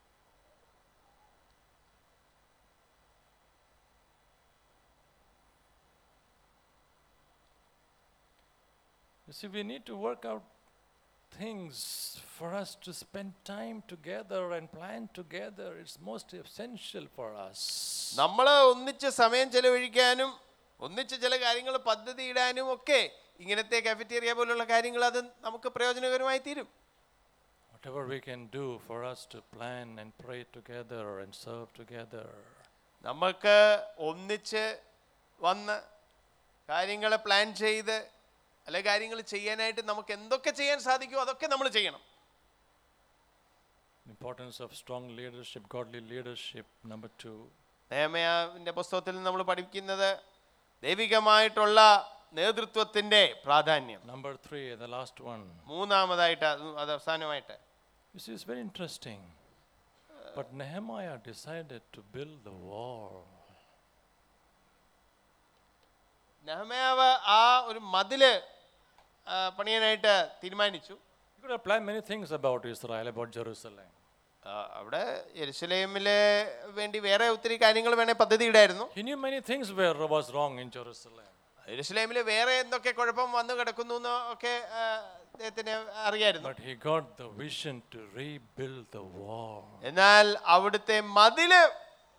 You see, we need to work out things for us to spend time together and plan together. It's most essential for us. നമ്മൾ ഒന്നിച്ച് സമയം ചെലവഴിക്കാനും ഒന്നിച്ച് ചില കാര്യങ്ങൾ പദ്ധതി ഇടാനും ഒക്കെ ഇങ്ങനത്തെ കാഫിറ്റേറിയ പോലുള്ള കാര്യങ്ങൾ അത് നമുക്ക് പ്രയോജനകരമായി തീരും Whatever we can do for us to plan and pray together and serve together. നമുക്ക് ഒന്നിച്ച് വന്ന് കാര്യങ്ങൾ പ്ലാൻ ചെയ്ത് അല്ലെ കാര്യങ്ങൾ ചെയ്യാനായിട്ട് നമുക്ക് എന്തൊക്കെ ചെയ്യാൻ സാധിക്കുമോ അതൊക്കെ നമ്മൾ ചെയ്യണം Importance of strong leadership, godly leadership. Number two. നേമയാവിൻ്റെ പുസ്തകത്തിൽ നമ്മൾ പഠിക്കുന്നത് ദൈവികമായിട്ടുള്ള നേതൃത്വത്തിൻ്റെ പ്രാധാന്യം Number three, the last one. മൂന്നാമതായിട്ട് അത് അത് അവസാനമായിട്ട് You see, it's very interesting. But Nehemiah decided to build the wall. നെഹമയാവ് ആ ഒരു മതില് ആ, പണിയാനായിട്ട് തീരുമാനിച്ചു You could have planned many things about Israel, about Jerusalem. ആ, അവിടെ യെരുശലേമിലെ വേണ്ടി വേറെ ഒത്തിരി കാര്യങ്ങൾ വേണേൽ പദ്ധതി ഇടായിരുന്നു He knew many things were was wrong in Jerusalem. യെരുശലേമിൽ വേറെ എന്തൊക്കെ കുഴപ്പം വന്നു കിടക്കുന്നു എന്ന് ഒക്കെ ആ, അദ്ദേഹത്തിന് അറിയായിരുന്നു But he got the vision to rebuild the wall. എന്നാൽ അവിടുത്തെ മതില്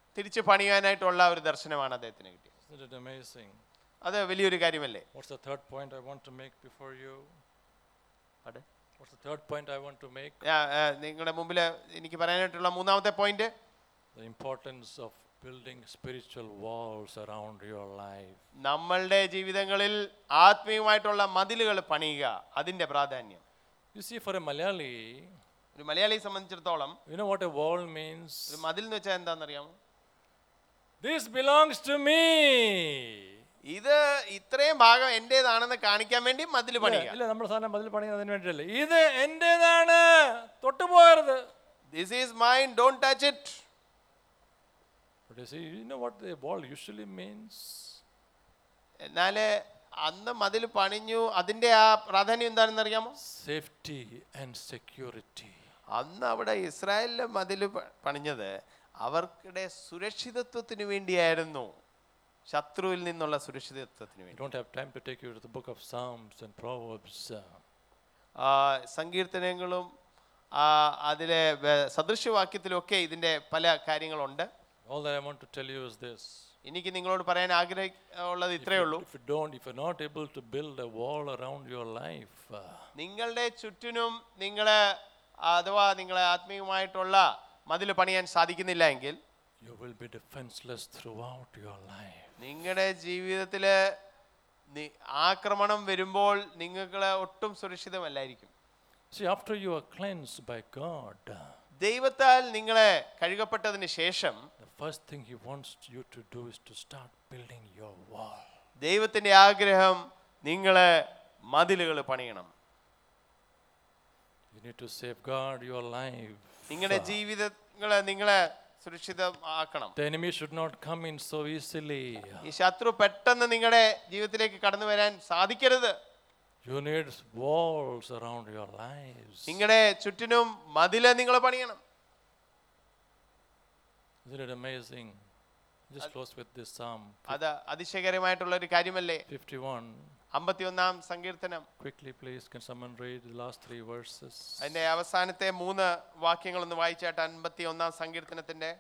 തിരിച്ചു പണിയാനായിട്ടുള്ള ഒരു ദർശനമാണ് അദ്ദേഹത്തിന് കിട്ടിയത് Isn't it amazing? അത് വലിയൊരു കാര്യമല്ലേ What's the third point I want to make before you? അവിടെ What's the third point I want to make? നിങ്ങളുടെ മുമ്പിൽ എനിക്ക് പറയാനായിട്ടുള്ള മൂന്നാമത്തെ point The importance of building spiritual walls around your life. നമ്മളുടെ ജീവിതങ്ങളിൽ ആത്മീയമായിട്ടുള്ള മതിലുകൾ പണിയുക അതിന്റെ പ്രാധാന്യം You see, for a Malayali, ഒരു മലയാളിയെ സംബന്ധിച്ചിടത്തോളം you know what a wall means? ഒരു മതിൽ എന്ന് വെച്ചാൽ എന്താണെന്നറിയാമോ This belongs to me. ഇത് ഇത്രയും ഭാഗം എന്റേതാണെന്ന് കാണിക്കാൻ വേണ്ടി മതിൽ ഇല്ല, പണിയുക ഇല്ല നമ്മുടെ സാധനം മതിൽ പണിയുന്നതിന് വേണ്ടിയല്ലേ ഇത് എന്റേതാണ് തൊട്ടുപോകരുത് this is mine don't touch it But you see, you know what the wall usually means? എന്നാൽ അന്ന് മതിൽ പണിഞ്ഞു അതിന്റെ ആ പ്രാധാന്യം എന്താണെന്ന് അറിയാമോ Safety and security. അന്ന് അവിടെ ഇസ്രായേലിലെ മതിൽ പ- പണിഞ്ഞത് അവർക്കിടെ സുരക്ഷിതത്വത്തിന് വേണ്ടിയായിരുന്നു ശത്രുവിൽ നിന്നുള്ള സുരക്ഷിതത്വത്തിന് I വേണ്ടി don't have time to take you to the book of Psalms and Proverbs. uh, ആ, സങ്കീർത്തനങ്ങളും ആ, അതിലെ വെ- സദൃശ്യവാക്യത്തിലൊക്കെ ഇതിന്റെ പല കാര്യങ്ങളുണ്ട് All that I want to tell you is this. എനിക്ക് നിങ്ങളോട് പറയാൻ ആഗ്രഹമുള്ളത് If ഇത്രയേ you, ഉള്ളൂ if you don't, if you're not able to build a wall around your life, uh, നിങ്ങളുടെ ചുറ്റിനും നിങ്ങളെ അഥവാ നിങ്ങളെ ആത്മീയമായിട്ടുള്ള മതിൽ പണിയാൻ സാധിക്കുന്നില്ല എങ്കിൽ you will be defenseless throughout your life. നിങ്ങളുടെ ജീവിതത്തില് നി- ആക്രമണം വരുമ്പോൾ നിങ്ങൾക്ക് ഒട്ടും സുരക്ഷിതമല്ലായിരിക്കും See, after you are cleansed by God, uh, ദൈവത്താൽ നിങ്ങളെ കഴുകപ്പെട്ടതിന് ശേഷം the first thing He wants you to do is to start building your wall. ദൈവത്തിന്റെ ആഗ്രഹം നിങ്ങളെ മതിലുകൾ പണിയണം You need to safeguard your life. നിങ്ങളുടെ ജീവിതങ്ങളെ നിങ്ങളെ സുരക്ഷിതമാക്കണം The enemy should not come in so easily. ഈ ശത്രു പെട്ടെന്ന് നിങ്ങളുടെ ജീവിതത്തിലേക്ക് കടന്നു വരാൻ സാധിക്കരുത് You need walls around your lives. നിങ്ങളുടെ ചുറ്റിനും മതില് നിങ്ങൾ പണിയണം Isn't it amazing? Just close with this Psalm അത് അതിശയകരമായിട്ടുള്ള ഒരു കാര്യമല്ലേ 51. അമ്പത്തിയൊന്നാം സങ്കീർത്തനം Quickly, please, can someone read the last three verses? അതിന്റെ അവസാനത്തെ മൂന്ന് വാക്യങ്ങൾ ഒന്ന് വായിച്ചാട്ട് അൻപത്തി ഒന്നാം സങ്കീർത്തനത്തിന്റെ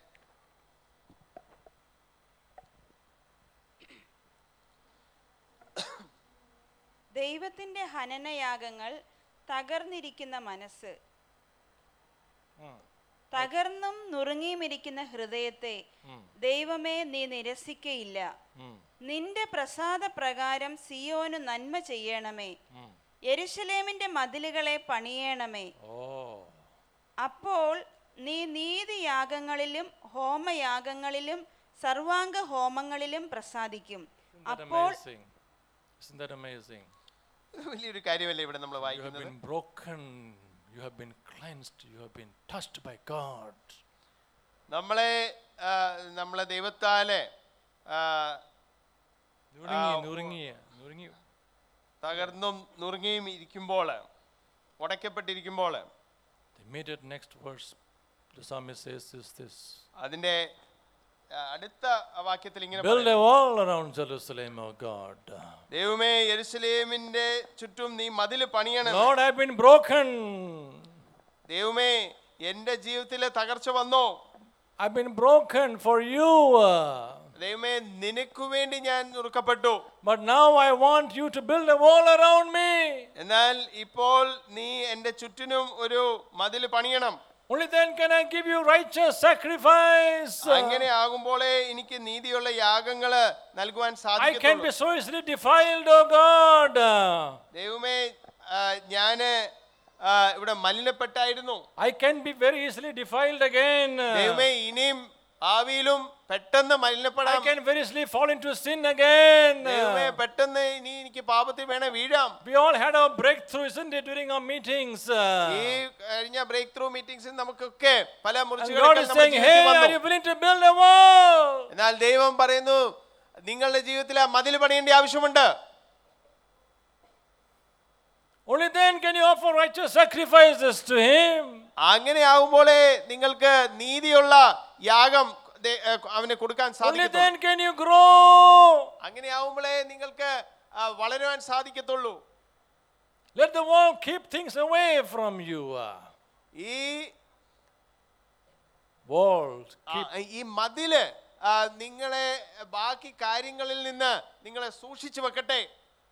ദൈവത്തിന്റെ ഹനനയാഗങ്ങൾ തകർന്നിരിക്കുന്ന മനസ്സ് തകർന്നും നുറുങ്ങിയുമിരിക്കുന്ന ഹൃദയത്തെ ദൈവമേ നീ നിരസിക്കയില്ല Hmm. നിന്റെ പ്രസാദ പ്രകാരം സിയോന് നന്മ ചെയ്യണമേ യെരുശലേമിന്റെ മതിലുകളെ പണിയണമേ Oh, അപ്പോൾ നീ നീതിയാഗങ്ങളിലും ഹോമയാഗങ്ങളിലും സർവാംഗ ഹോമങ്ങളിലും പ്രസാദിക്കും isn't that അപ്പോൾ amazing? Isn't that amazing? ഇത് വലിയൊരു കാര്യമല്ലേ ഇവിടെ നമ്മൾ You have വായിക്കുന്നത് been broken, you have been cleansed, you have been touched by God. നമ്മളെ ആ, നമ്മളെ ദൈവത്താലെ ആ, നുറുങ്ങി, നുറുങ്ങി, നുറുങ്ങി. തകർന്നും നുറുങ്ങിയും ഇരിക്കുമ്പോൾ ഉടയ്ക്കപ്പെട്ടിരിക്കുമ്പോൾ The immediate next verse, the psalmist says is this അതിന്റെ ആ, അടുത്ത വാക്യത്തിൽ ഇങ്ങനെ Build പറയുന്നു, a wall around Jerusalem, O God. ദൈവമേ യെരുശലേമിന്റെ ചുറ്റും നീ മതില് പണിയണം Lord, I've been broken. ദൈവമേ എന്റെ ജീവിതത്തിലെ തകർച്ച വന്നോ I've been broken for you. ദൈവമേ നിനക്കു വേണ്ടി ഞാൻ നുറുക്കപ്പെട്ടു But now I want you to build a wall around me. എന്നാൽ ഇപ്പോൾ നീ എന്റെ ചുറ്റിനും ഒരു മതില് പണിയണം Only then can I give you righteous sacrifice. അങ്ങനെ ആകുമ്പോഴേ എനിക്ക് നീതിയുള്ള യാഗങ്ങള് നൽകുവാൻ I can സാധിക്കത്തുള്ളൂ be so easily defiled, oh God. ദൈവമേ ആ, ഞാന് ആ, ഇവിടെ മലിനപ്പെട്ടായിരുന്നു I can be very easily defiled again. ദൈവമേ ഇനിയും ഭാവിയിലും പെട്ടെന്ന് I മലിനപ്പെടാം can very easily fall into sin again. ദൈവമേ പെട്ടെന്ന് ഇനി എനിക്ക് പാപത്തിൽ വേണേ വീഴാം We all had our breakthrough, isn't it, during our meetings? ഈ കഴിഞ്ഞ ബ്രേക്ക് ത്രൂ മീറ്റിംഗ്സിൽ നമുക്കൊക്കെ പല And God മുറിച്ചുകളൊക്കെ is നമ്മുടെ saying, ജീവിതത്തിൽ Hey, are വന്നു you willing to build a wall? എന്നാൽ ദൈവം പറയുന്നു നിങ്ങളുടെ ജീവിതത്തിൽ ആ മതിൽ പണിയേണ്ട ആവശ്യമുണ്ട് Only then can you offer righteous sacrifices to Him. അങ്ങനെ ആകുമ്പോഴേ നിങ്ങൾക്ക് നീതിയുള്ള യാഗം ദേ- ഏ, അവന് കൊടുക്കാൻ Only സാധിക്കത്തുള്ളൂ then can you grow. അങ്ങനെ ആകുമ്പോഴേ നിങ്ങൾക്ക് ആ, വളരുവാൻ സാധിക്കത്തുള്ളൂ Let the wall keep things away from you. ഈ walls. ആ, ഈ മതില് ആ, നിങ്ങളെ ബാക്കി കാര്യങ്ങളിൽ നിന്ന് നിങ്ങളെ സൂക്ഷിച്ചു വെക്കട്ടെ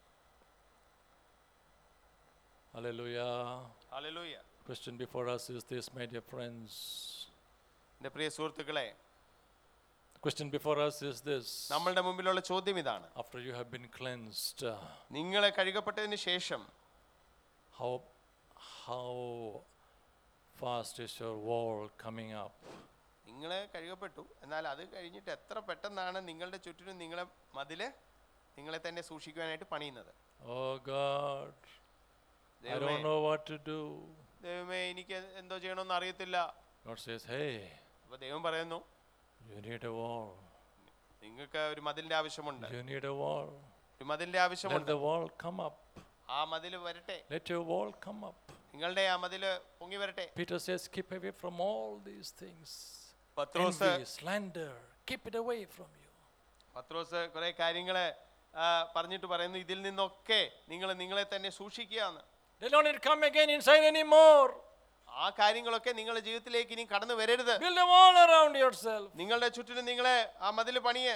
Hallelujah. Hallelujah Question before us is this, my dear friends. എൻ്റെ പ്രിയ സുഹൃത്തുക്കളെ The question before us is this. നമ്മളുടെ മുമ്പിലുള്ള ചോദ്യം ഇതാണ് After you have been cleansed, uh, നിങ്ങളെ കഴുകപ്പെട്ടതിന് ശേഷം how, how fast is your wall coming up? നിങ്ങളെ കഴുകപ്പെട്ടു എന്നാൽ അത് കഴിഞ്ഞിട്ട് എത്ര പെട്ടെന്നാണ് നിങ്ങളുടെ ചുറ്റിനും നിങ്ങളെ മതില് നിങ്ങളെ തന്നെ സൂക്ഷിക്കുവാനായിട്ട് പണിയുന്നത് Oh God, I ദൈവമേ, don't know what to do. ദൈവമേ എനിക്ക് എന്തോ ചെയ്യണമെന്ന് അറിയത്തില്ല God says, hey, അപ്പൊ ദൈവം പറയുന്നു you need a wall. നിങ്ങൾക്ക് ഒരു മതിലിന്റെ ആവശ്യമുണ്ട് You need a wall. ഒരു മതിലിന്റെ Let ആവശ്യമുണ്ട് the wall come up. ആ മതില് വരട്ടെ Let your wall come up. നിങ്ങളുടെ ആ മതില് പൊങ്ങി വരട്ടെ Peter says, keep away from all these things. Pathros Envy, slander, keep it away from you. പത്രോസ് കുറെ കാര്യങ്ങള് ആ, പറഞ്ഞിട്ട് പറയുന്നു ഇതിൽ നിന്നൊക്കെ നിങ്ങൾ നിങ്ങളെ തന്നെ സൂക്ഷിക്കുകയാണ് They don't need to come again inside anymore. ആ കാര്യങ്ങളൊക്കെ നിങ്ങളുടെ ജീവിതത്തിലേക്ക് ഇനി കടന്നു വരരുത് Build a wall around yourself. നിങ്ങളുടെ ചുറ്റിനും നിങ്ങളെ ആ മതില് പണിയെ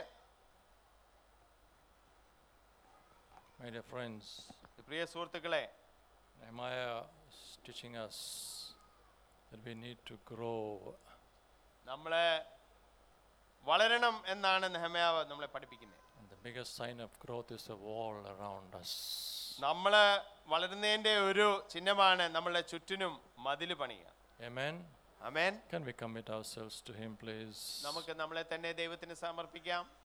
My dear friends, പ്രിയ സുഹൃത്തുക്കളെ Nehemiah is teaching us that we need to grow. നമ്മളെ വളരണം എന്നാണ് നെഹമ്യാവ് നമ്മളെ പഠിപ്പിക്കുന്നത് And the biggest sign of growth is a wall around us. നമ്മള് വളരുന്നതിന്റെ ഒരു ചിഹ്നമാണ് നമ്മളുടെ ചുറ്റിനും മതില് പണിയുക Amen. Amen Can we commit ourselves to Him, please? നമുക്ക് നമ്മളെ തന്നെ ദൈവത്തിന് സമർപ്പിക്കാം